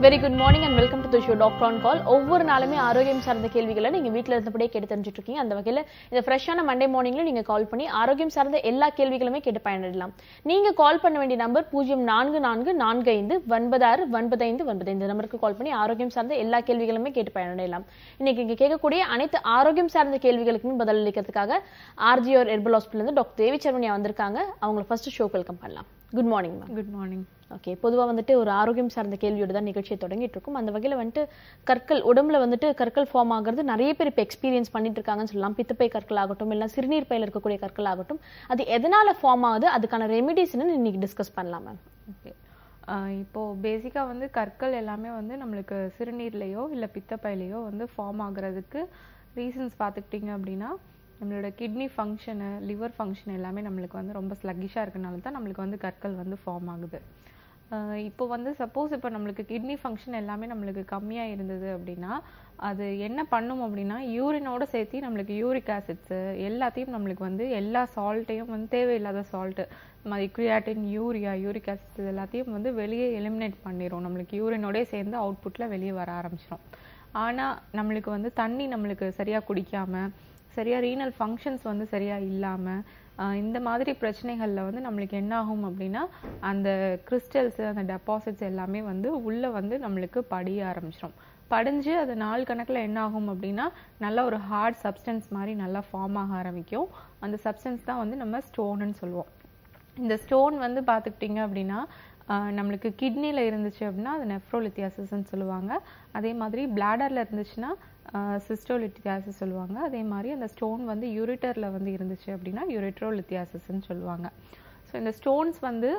Very good morning and welcome to the show doctor on call ஒவ்வொரு நாளுமே ஆரோக்கியம் சார்ந்த கேள்விகளை நீங்க வீட்ல இருந்தபடியே கேட்டு தெரிஞ்சுட்டு இருக்கீங்க அந்த வகையில இந்த ஃப்ரெஷ்ஷான மண்டே மார்னிங்ல நீங்க கால் பண்ணி ஆரோக்கியம் சார்ந்த எல்லா கேள்விகளுமே கேட்டு பயனிடலாம் நீங்க கால் பண்ண வேண்டிய நம்பர் பூஜ்ஜியம் நான்கு நான்கு நான்கு ஐந்து ஒன்பதாறு ஒன்பதைந்து ஒன்பது இந்த நம்பருக்கு கால் பண்ணி ஆரோக்கியம் சார்ந்த எல்லா கேள்விகளுமே கேட்டு பயனடையலாம் இன்னைக்கு இங்க கேட்கக்கூடிய அனைத்து ஆரோக்கியம் சார்ந்த கேள்விகளுக்கும் பதில் அளிக்கிறதுக்காக ஆர்ஜிஆர் ஹெர்பல் ஹாஸ்பிட்டல் இருந்து டாக்டர் தேவி சரவணியா வந்திருக்காங்க அவங்கள ஃபர்ஸ்ட் ஷோ வெல்கம் பண்ணலாம் good morning ma'am good morning okay பொதுவா வந்துட்டு ஒரு ஆரோக்கியம் சார்ந்த கேள்வியோட தான் நிகழ்ச்சியை தொடங்கிட்டு இருக்கும் அந்த வகையில வந்துட்டு கற்கள் உடம்புல வந்துட்டு கற்கள் ஃபார்ம் ஆகுறது நிறைய பேர் இப்போ எக்ஸ்பீரியன்ஸ் பண்ணிட்டு இருக்காங்கன்னு சொல்லலாம் பித்தப்பை கற்கள் ஆகட்டும் இல்லை சிறுநீர் பையில இருக்கக்கூடிய கற்கள் ஆகட்டும் அது எதனால ஃபார்ம் ஆகுது அதுக்கான ரெமிடிஸ் இன்னைக்கு டிஸ்கஸ் பண்ணலாம் மேம் ஓகே இப்போ பேசிக்காக வந்து கற்கள் எல்லாமே வந்து நம்மளுக்கு சிறுநீர்லையோ இல்லை பித்தப்பையிலையோ வந்து ஃபார்ம் ஆகுறதுக்கு ரீசன்ஸ் பார்த்துக்கிட்டிங்க அப்படின்னா நம்மளோட கிட்னி ஃபங்க்ஷனு லிவர் ஃபங்க்ஷன் எல்லாமே நம்மளுக்கு வந்து ரொம்ப ஸ்லக்கிஷாக இருக்கனால தான் நம்மளுக்கு வந்து கற்கள் வந்து ஃபார்ம் ஆகுது ஆஹ் இப்போ வந்து சப்போஸ் இப்போ நம்மளுக்கு கிட்னி ஃபங்க்ஷன் எல்லாமே நம்மளுக்கு கம்மியாக இருந்தது அப்படின்னா அது என்ன பண்ணும் அப்படின்னா யூரினோட சேர்த்து நம்மளுக்கு யூரிக் ஆசிட்ஸு எல்லாத்தையும் நம்மளுக்கு வந்து எல்லா சால்ட்டையும் வந்து தேவையில்லாத சால்ட்டு மாதிரி கிரியாட்டின் யூரியா யூரிக் ஆசிட்ஸ் இது எல்லாத்தையும் வந்து வெளியே எலிமினேட் பண்ணிடும் நம்மளுக்கு யூரினோடே சேர்ந்து அவுட்புட்டில் வெளியே வர ஆரம்பிச்சிடும் ஆனால் நம்மளுக்கு வந்து தண்ணி நம்மளுக்கு சரியாக குடிக்காம சரியாக ரீனல் ஃபங்க்ஷன்ஸ் வந்து சரியாக இல்லாமல் இந்த மாதிரி பிரச்சனைகளில் வந்து நம்மளுக்கு என்ன ஆகும் அப்படின்னா அந்த கிறிஸ்டல்ஸ் அந்த டெபாசிட்ஸ் எல்லாமே வந்து உள்ளே வந்து நம்மளுக்கு படிய ஆரம்பிச்சிடும் படிஞ்சு அது நாள் கணக்கில் என்ன ஆகும் அப்படின்னா நல்ல ஒரு ஹார்ட் சப்ஸ்டன்ஸ் மாதிரி நல்லா ஃபார்ம் ஆக ஆரம்பிக்கும் அந்த சப்ஸ்டன்ஸ் தான் வந்து நம்ம ஸ்டோனுன்னு சொல்லுவோம் இந்த ஸ்டோன் வந்து பார்த்துக்கிட்டிங்க அப்படின்னா ஆஹ் நம்மளுக்கு கிட்னியில் இருந்துச்சு அப்படின்னா அது நெஃப்ரோலித்தியாசிஸ்ன்னு சொல்லுவாங்க அதே மாதிரி பிளாடரில் இருந்துச்சுன்னா சிஸ்டோலித்தியாசிஸ் சொல்லுவாங்க அதே மாதிரி அந்த ஸ்டோன் வந்து யூரிட்டரில் வந்து இருந்துச்சு அப்படின்னா யூரிட்ரோலித்தியாசிஸ்ன்னு சொல்லுவாங்க ஸோ இந்த ஸ்டோன்ஸ் வந்து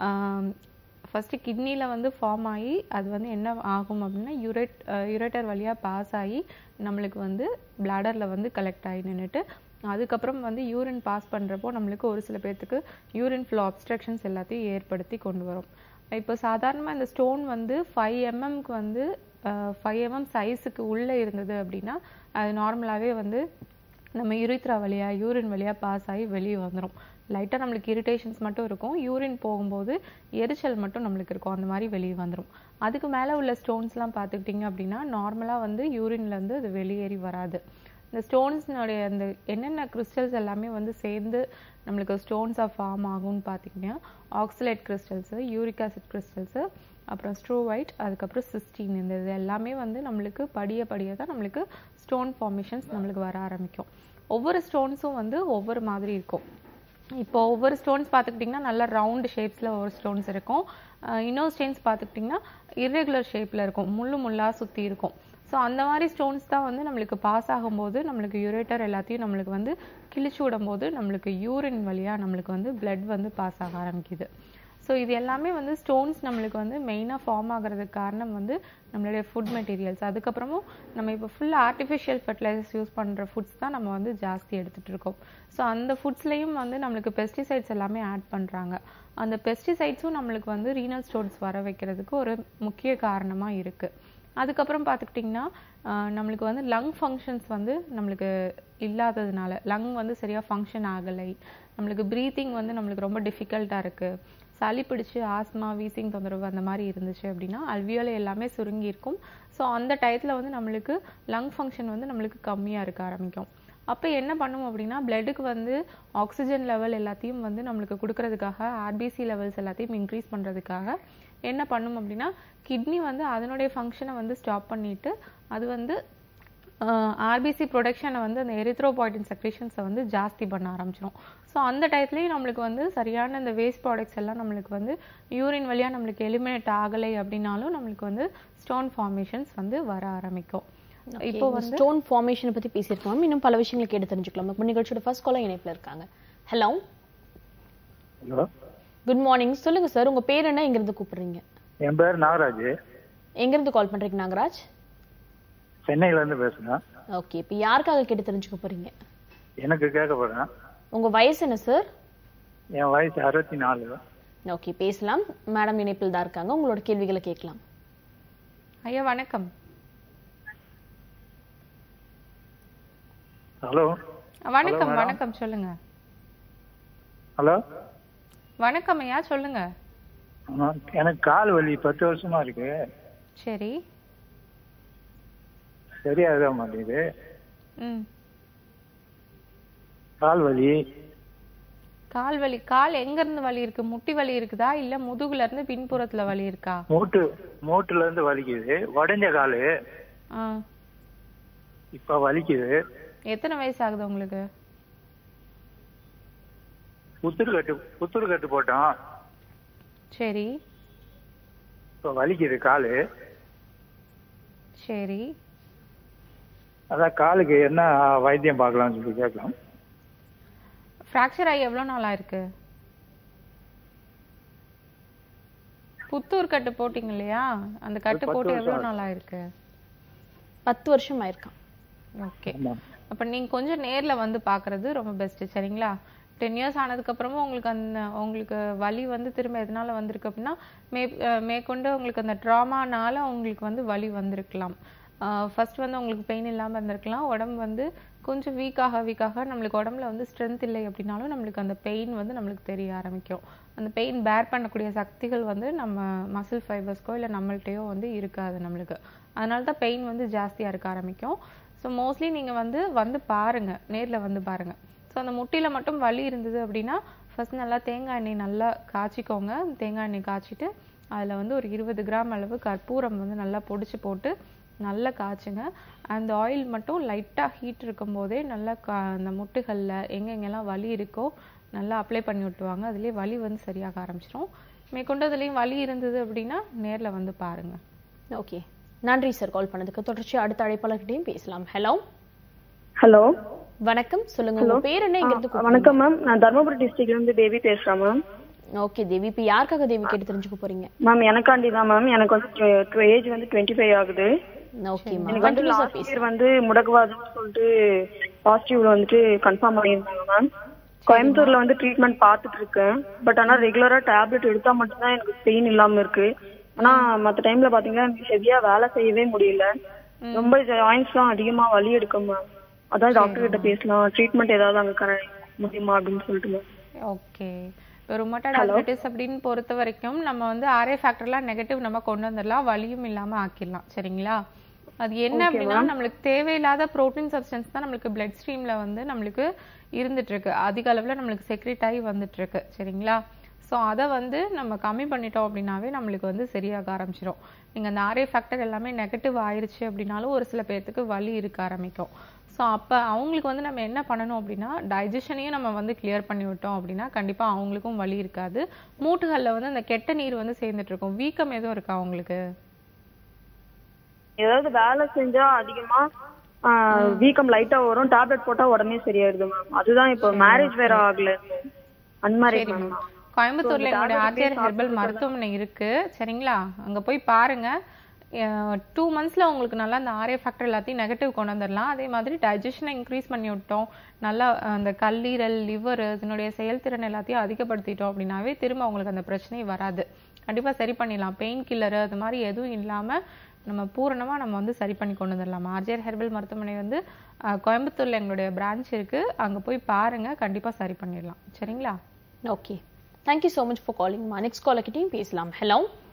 ஃபஸ்ட்டு கிட்னியில் வந்து ஃபார்ம் ஆகி அது வந்து என்ன ஆகும் அப்படின்னா யூரேட் யூரேட்டர் வழியாக பாஸ் ஆகி நம்மளுக்கு வந்து பிளாடரில் வந்து கலெக்ட் ஆகி நின்றுட்டு அதுக்கப்புறம் வந்து யூரின் பாஸ் பண்ணுறப்போ நம்மளுக்கு ஒரு சில பேர்த்துக்கு யூரின் ஃப்ளோ அப்ஸ்ட்ரக்ஷன்ஸ் எல்லாத்தையும் ஏற்படுத்தி கொண்டு வரும் இப்போ சாதாரணமாக இந்த ஸ்டோன் வந்து ஃபைவ் எம்எம்க்கு வந்து ஃபைவ் எம்எம் சைஸுக்கு உள்ளே இருந்தது அப்படின்னா அது நார்மலாகவே வந்து நம்ம யுரித்ரா வழியாக யூரின் வழியாக பாஸ் ஆகி வெளியே வந்துடும் லைட்டாக நம்மளுக்கு இரிட்டேஷன்ஸ் மட்டும் இருக்கும் யூரின் போகும்போது எரிச்சல் மட்டும் நம்மளுக்கு இருக்கும் அந்த மாதிரி வெளியே வந்துடும் அதுக்கு மேலே உள்ள ஸ்டோன்ஸ்லாம் பார்த்துக்கிட்டிங்க அப்படின்னா நார்மலாக வந்து யூரின்லேருந்து அது வெளியேறி வராது இந்த ஸ்டோன்ஸ்னுடைய அந்த என்னென்ன கிறிஸ்டல்ஸ் எல்லாமே வந்து சேர்ந்து நம்மளுக்கு ஸ்டோன்ஸாக ஃபார்ம் ஆகும்னு பார்த்தீங்கன்னா oxalate crystals uric acid crystals அப்புறம் ஸ்ட்ரோவைட் அதுக்கப்புறம் சிஸ்டீன் இந்த இது எல்லாமே வந்து நம்மளுக்கு படிய படிய தான் நம்மளுக்கு ஸ்டோன் ஃபார்மேஷன்ஸ் நம்மளுக்கு வர ஆரம்பிக்கும் ஒவ்வொரு ஸ்டோன்ஸும் வந்து ஒவ்வொரு மாதிரி இருக்கும் இப்போ ஒவ்வொரு ஸ்டோன்ஸ் பார்த்துக்கிட்டிங்கன்னா நல்லா ரவுண்ட் ஷேப்ஸில் ஒவ்வொரு ஸ்டோன்ஸ் இருக்கும் இன்னொரு ஸ்டோன்ஸ் பார்த்துக்கிட்டிங்கன்னா இர்ரெகுலர் ஷேப்பில் இருக்கும் முள்ளு முள்ளாக சுற்றி இருக்கும் ஸோ அந்த மாதிரி ஸ்டோன்ஸ் தான் வந்து நம்மளுக்கு பாஸ் ஆகும்போது நம்மளுக்கு யூரேட்டர் எல்லாத்தையும் நம்மளுக்கு வந்து கிழிச்சு விடும்போது நம்மளுக்கு யூரின் வழியாக நம்மளுக்கு வந்து பிளட் வந்து பாஸ் ஆக ஆரம்பிக்குது ஸோ இது எல்லாமே வந்து ஸ்டோன்ஸ் நம்மளுக்கு வந்து மெயினாக ஃபார்ம் ஆகிறதுக்கு காரணம் வந்து நம்மளுடைய ஃபுட் மெட்டீரியல்ஸ் அதுக்கப்புறமும் நம்ம இப்போ ஃபுல் ஆர்டிஃபிஷியல் ஃபெர்டிலைசர்ஸ் யூஸ் பண்ணுற ஃபுட்ஸ் தான் நம்ம வந்து ஜாஸ்தி எடுத்துகிட்டு இருக்கோம் ஸோ அந்த ஃபுட்ஸ்லேயும் வந்து நம்மளுக்கு பெஸ்டிசைட்ஸ் எல்லாமே ஆட் பண்ணுறாங்க அந்த பெஸ்டிசைட்ஸும் நம்மளுக்கு வந்து ரீனல் ஸ்டோன்ஸ் வர வைக்கிறதுக்கு ஒரு முக்கிய காரணமாக இருக்குது அதுக்கப்புறம் பார்த்துக்கிட்டிங்கன்னா நம்மளுக்கு வந்து லங் ஃபங்க்ஷன்ஸ் வந்து நம்மளுக்கு இல்லாததுனால லங் வந்து சரியாக ஃபங்க்ஷன் ஆகலை நம்மளுக்கு ப்ரீத்திங் வந்து நம்மளுக்கு ரொம்ப டிஃபிகல்ட்டாக இருக்குது சளி பிடிச்சி ஆஸ்மா வீசிங் தொந்தரவு அந்த மாதிரி இருந்துச்சு அப்படின்னா அல்வியோலை எல்லாமே சுருங்கி இருக்கும் ஸோ அந்த டயத்தில் வந்து நம்மளுக்கு லங் ஃபங்க்ஷன் வந்து நம்மளுக்கு கம்மியாக இருக்க ஆரம்பிக்கும் அப்போ என்ன பண்ணும் அப்படின்னா பிளட்டுக்கு வந்து ஆக்சிஜன் லெவல் எல்லாத்தையும் வந்து நம்மளுக்கு கொடுக்கறதுக்காக ஆர்பிசி லெவல்ஸ் எல்லாத்தையும் இன்க்ரீஸ் பண்ணுறதுக்காக என்ன பண்ணும் அப்படின்னா கிட்னி வந்து அதனுடைய ஃபங்க்ஷனை வந்து ஸ்டாப் பண்ணிட்டு அது வந்து ஆர்பிசி ப்ரொடக்ஷனை வந்து அந்த எரித்ரோபாய்டின் செக்ரேஷன்ஸை வந்து ஜாஸ்தி பண்ண ஆரம்பிச்சிடும் ஸோ அந்த டயத்துலேயும் நம்மளுக்கு வந்து சரியான இந்த வேஸ்ட் ப்ராடக்ட்ஸ் எல்லாம் நம்மளுக்கு வந்து யூரின் வழியாக நம்மளுக்கு எலிமினேட் ஆகலை அப்படின்னாலும் நம்மளுக்கு வந்து ஸ்டோன் ஃபார்மேஷன்ஸ் வந்து வர ஆரம்பிக்கும் இப்போ வந்து ஸ்டோன் ஃபார்மேஷன் பத்தி பேசியிருக்கோம் மேம் இன்னும் பல விஷயங்களை கேட்டு தெரிஞ்சுக்கலாம் இப்போ நிகழ்ச்சியோட ஃபர்ஸ்ட் காலர் இணைப்புல இருக்காங்க ஹலோ ஹலோ குட் மார்னிங் சொல்லுங்க சார் உங்க பேர் என்ன எங்க இருந்து கூப்பிடுறீங்க என் பேர் நாகராஜ் எங்க இருந்து கால் பண்றீங்க நாகராஜ் சென்னையில இருந்து பேசுறேன் ஓகே இப்போ யாருக்காக கேட்டு தெரிஞ்சுக்க போறீங்க எனக்கு கேட்க போறேன் உங்க வயசு என்ன சார் என் வயசு அறுபத்தி நாலு ஓகே பேசலாம் மேடம் இணைப்பில் தான் இருக்காங்க உங்களோட கேள்விகளை கேட்கலாம் ஐயா வணக்கம் ஹலோ வணக்கம் வணக்கம் சொல்லுங்க ஹலோ வணக்கம் ஐயா சொல்லுங்க ஆமா, எனக்கு கால் வலி பத்து வருஷமா இருக்கு சரி சரியாக மாட்டேங்குது ம் கால் வலி கால் வலி கால் எங்க இருந்து வலி இருக்கு முட்டி வலி இருக்குதா இல்ல முதுகுல இருந்து பின்புறத்துல வலி இருக்கா மூட்டு மூட்டுல இருந்து வலிக்குது உடஞ்ச காலு ஆ இப்ப வலிக்குது எத்தனை வயசு ஆகுது உங்களுக்கு புத்துரு கட்டு புத்துரு கட்டு போட்டோம் சரி இப்ப வலிக்குது காலு சரி அதான் காலுக்கு என்ன வைத்தியம் பார்க்கலாம்னு சொல்லி கேட்கலாம் ஃப்ராக்சர் ஆகி எவ்வளோ நாளா இருக்கு புத்தூர் கட்டு போட்டீங்க இல்லையா அந்த கட்டு பத்து போட்டு வருஷம் எவ்வளோ ஆகுது. நாளா இருக்கு பத்து வருஷம் ஆயிருக்கான் ஓகே ஆமா அப்ப நீங்க கொஞ்சம் நேர்ல வந்து பார்க்கிறது ரொம்ப பெஸ்ட் சரிங்களா டென் இயர்ஸ் ஆனதுக்கு அப்புறமும் உங்களுக்கு அந்த உங்களுக்கு வலி வந்து திரும்ப எதனால வந்திருக்கு அப்படின்னா மே அஹ் மேற்கொண்டு உங்களுக்கு அந்த ட்ராமானால உங்களுக்கு வந்து வலி வந்திருக்கலாம் ஃபர்ஸ்ட் வந்து உங்களுக்கு பெயின் இல்லாம இருந்திருக்கலாம் உடம்பு வந்து கொஞ்சம் வீக்காக வீக்காக நம்மளுக்கு உடம்புல வந்து ஸ்ட்ரென்த் இல்லை அப்படின்னாலும் நம்மளுக்கு அந்த பெயின் வந்து நம்மளுக்கு தெரிய ஆரம்பிக்கும் அந்த பெயின் பேர் பண்ணக்கூடிய சக்திகள் வந்து நம்ம மசில் ஃபைபர்ஸ்க்கோ இல்லை நம்மள்ட்டயோ வந்து இருக்காது நம்மளுக்கு அதனால தான் பெயின் வந்து ஜாஸ்தியாக இருக்க ஆரம்பிக்கும் ஸோ மோஸ்ட்லி நீங்கள் வந்து வந்து பாருங்க நேரில் வந்து பாருங்க ஸோ அந்த முட்டியில் மட்டும் வலி இருந்தது அப்படின்னா ஃபர்ஸ்ட் நல்லா தேங்காய் எண்ணெய் நல்லா காய்ச்சிக்கோங்க தேங்காய் எண்ணெய் காய்ச்சிட்டு அதில் வந்து ஒரு இருபது கிராம் அளவு கற்பூரம் வந்து நல்லா பொடிச்சு போட்டு நல்லா காய்ச்சுங்க அந்த ஆயில் மட்டும் லைட்டாக ஹீட் இருக்கும் போதே நல்லா கா அந்த முட்டுகளில் எங்கெங்கெல்லாம் வலி இருக்கோ நல்லா அப்ளை பண்ணி விட்டுவாங்க அதுலேயே வலி வந்து சரியாக ஆரம்பிச்சிடும் மேற்கொண்டு அதுலேயும் வலி இருந்தது அப்படின்னா நேரில் வந்து பாருங்க ஓகே நன்றி சார் கால் பண்ணதுக்கு தொடர்ச்சி அடுத்த அழைப்பாளர்கிட்டயும் பேசலாம் ஹலோ ஹலோ வணக்கம் சொல்லுங்க உங்க பேர் என்ன இங்க இருந்து வணக்கம் மேம் நான் தருமபுரி டிஸ்ட்ரிக்ட்ல இருந்து தேவி பேசுறேன் மேம் ஓகே தேவி இப்ப யாருக்காக தேவி கேட்டு தெரிஞ்சுக்க போறீங்க மேம் எனக்காண்டி தான் மேம் எனக்கு வந்து ஏஜ் வந்து டுவெண்ட்டி ஃபைவ் ஆகுது ஓகே எனக்கு வந்து லாஸ்ட் இயர் வந்து முடக்குவாதம்னு சொல்லிட்டு பாசிட்டிவ்ல வந்துட்டு கன்ஃபார்ம் பண்ணியிருந்தாங்க மேம் கோயம்புத்தூர்ல வந்து ட்ரீட்மெண்ட் பார்த்துட்டு இருக்கேன் பட் ஆனா ரெகுலரா டேப்லெட் எடுத்தா மட்டும்தான் எனக்கு பெயின் இல்லாம இருக்கு ஆனா மத்த டைம்ல பாத்தீங்கன்னா எனக்கு ஹெவியா வேலை செய்யவே முடியல ரொம்ப ஜாயின்ஸ் தான் அதிகமா வலி எடுக்கும் மேம் அதான் டாக்டர் கிட்ட பேசலாம் ட்ரீட்மெண்ட் ஏதாவது அங்க கர முடியுமா அப்படின்னு சொல்லிட்டு மேம் ஓகே ருமட்டாய்டு ஆர்த்ரைட்டிஸ் அப்படின்னு பொறுத்த வரைக்கும் நம்ம வந்து ஆர்ஏ ஃபேக்டர்லாம் நெகட்டிவ் நம்ம கொண்டு வந்துடலாம் வலியும் இல்லாம ஆக்கிடலாம் சரிங்களா அது என்ன அப்படின்னா நம்மளுக்கு தேவையில்லாத புரோட்டீன் சப்ஸ்டன்ஸ் தான் நம்மளுக்கு பிளட் ஸ்ட்ரீம்ல வந்து நம்மளுக்கு இருந்துட்டு இருக்கு அதிக அளவுல நம்மளுக்கு செக்ரேட் ஆகி வந்துட்டு இருக்கு சரிங்களா ஸோ அதை வந்து நம்ம கம்மி பண்ணிட்டோம் அப்படின்னாவே நம்மளுக்கு வந்து சரியாக ஆரம்பிச்சிடும் நீங்கள் அந்த ஆர்ஏ ஃபேக்டர் எல்லாமே நெகட்டிவ் ஆயிருச்சு அப்படின்னாலும் ஒரு சில பேர்த்துக்கு வலி இருக்க ஆரம்பிக்கும் ஸோ அப்போ அவங்களுக்கு வந்து நம்ம என்ன பண்ணணும் அப்படின்னா டைஜஷனையும் நம்ம வந்து கிளியர் பண்ணி விட்டோம் அப்படின்னா கண்டிப்பாக அவங்களுக்கும் வலி இருக்காது மூட்டுகளில் வந்து அந்த கெட்ட நீர் வந்து சேர்ந்துட்டு இருக்கும் வீக்கம் எதுவும் இருக்கா அவங்களுக்கு ஏதாவது வேலை செஞ்சா அதிகமா ஆஹ், வீக்கம் லைட்டா வரும் டேப்லெட் போட்டா உடனே சரியாயிடுது மேம் அதுதான் இப்போ மேரேஜ் வேற ஆகல அன்மேரேஜ் மேம் கோயம்புத்தூர்ல எங்களுடைய tablet ஆர்ஜிஆர் ஹெர்பல் மருத்துவமனை இருக்கு சரிங்களா அங்க போய் பாருங்க டூ மந்த்ஸ்ல உங்களுக்கு நல்லா அந்த ஆர்ஏ ஃபேக்டர் எல்லாத்தையும் நெகட்டிவ் கொண்டு வந்துடலாம் அதே மாதிரி டைஜஷனை இன்க்ரீஸ் பண்ணி விட்டோம் நல்லா அஹ், அந்த கல்லீரல் லிவர் இதனுடைய செயல்திறன் எல்லாத்தையும் அதிகப்படுத்திட்டோம் அப்படின்னாவே திரும்ப உங்களுக்கு அந்த பிரச்சனை வராது கண்டிப்பா சரி பண்ணிடலாம் பெயின் கில்லர் அது மாதிரி எதுவும் இல்லாம நம்ம பூரணமா நம்ம வந்து சரி பண்ணி கொண்டு வந்துடலாம் ஆர்ஜிஆர் ஹெர்பல் மருத்துவமனை வந்து அஹ், கோயம்புத்தூர்ல எங்களுடைய பிரான்ச் இருக்கு அங்க போய் பாருங்க கண்டிப்பா சரி பண்ணிடலாம் சரிங்களா okay thank you so much for காலிங்மா நெக்ஸ்ட் காலர் கிட்டயும் பேசலாம் ஹலோ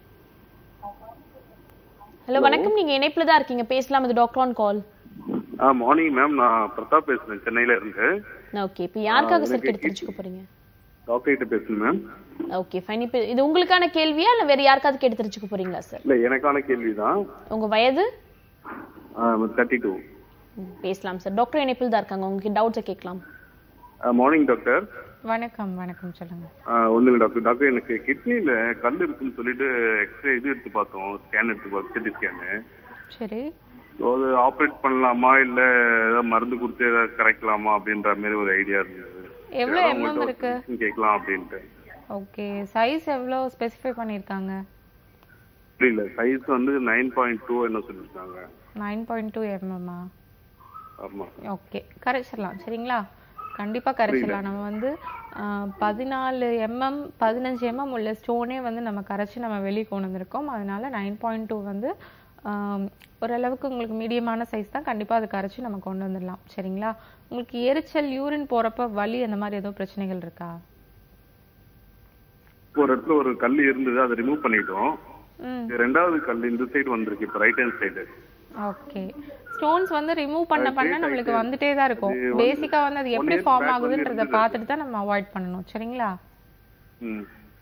ஹலோ வணக்கம் நீங்க இணைப்புல தான் இருக்கீங்க பேசலாம் இது டாக்டர் ஆன் கால் ஆ மார்னிங் மேம் நான் பிரதாப் பேசுறேன் சென்னையில இருந்து ஓகே இப்போ யாருக்காக சார் கேட்டு தெரிஞ்சுக்க போறீங்க டாக்டர் கிட்ட பேசுறேன் மேம் ஓகே ஃபைன் இப்போ இது உங்களுக்கான கேள்வியா இல்ல வேற யாருக்காவது கேட்டு தெரிஞ்சுக்க போறீங்களா சார் இல்ல எனக்கான கேள்விதான் உங்க வயது தேர்ட்டி டூ ம், பேசலாம் சார் டாக்டர் இணைப்பில் தான் இருக்காங்க உங்களுக்கு டவுட்ஸை கேட்கலாம் மார்னிங் டாக்டர் வணக்கம் வணக்கம் சொல்லுங்க ஒண்ணுங்க டாக்டர் டாக்டர் எனக்கு கிட்னில கல் இருக்குன்னு சொல்லிட்டு எக்ஸ்ரே இது எடுத்து பார்த்தோம் ஸ்கேன் எடுத்து பார்த்தோம் சிடி ஸ்கேனு சரி அது ஆப்ரேட் பண்ணலாமா இல்ல ஏதாவது மருந்து கொடுத்து ஏதாவது கரைக்கலாமா அப்படின்ற மாதிரி ஒரு ஐடியா இருந்தது எவ்வளவு அதான் mm உங்கள்ட்ட ஒரு இருக்கு? suggestion கேட்கலாம் அப்படின்ட்டு ஓகே சைஸ் எவ்வளோ ஸ்பெசிஃபை பண்ணியிருக்காங்க புரியல சைஸ் வந்து நைன் பாயிண்ட் டூ என்ன சொல்லியிருக்காங்க நைன் பாயிண்ட் டூ எம்எம்மா ஆமா ஓகே கரைச்சிடலாம் சரிங்களா கண்டிப்பா கரைச்சிடலாம் நம்ம வந்து ஆஹ், பதினாலு எம்எம் பதினஞ்சு எம்எம் உள்ள ஸ்டோனே வந்து நம்ம கரைச்சி நம்ம வெளியே கொண்டு வந்திருக்கோம் அதனால நைன் பாயிண்ட் டூ வந்து ஆம், ஓரளவுக்கு உங்களுக்கு மீடியமான சைஸ் தான் கண்டிப்பா அது கரைச்சி நம்ம கொண்டு வந்துடலாம் சரிங்களா உங்களுக்கு எரிச்சல் யூரின் போறப்ப வலி அந்த மாதிரி எதுவும் பிரச்சனைகள் இருக்கா ஒரு இடத்துல ஒரு கல் இருந்தது அதை ரிமூவ் பண்ணிட்டோம் ம் ரெண்டாவது கல் இந்த சைடு வந்திருக்கு இப்போ right hand side okay stones வந்து ரிமூவ் பண்ண பண்ண நம்மளுக்கு வந்துட்டே தான் இருக்கும் இது வந்து பேசிக்கா வந்து அது one எப்படி year ஃபார்ம் back வந்து ஆகுதுன்றத இருந்தது. பார்த்துட்டு தான் நம்ம அவாய்ட் பண்ணணும் சரிங்களா ம்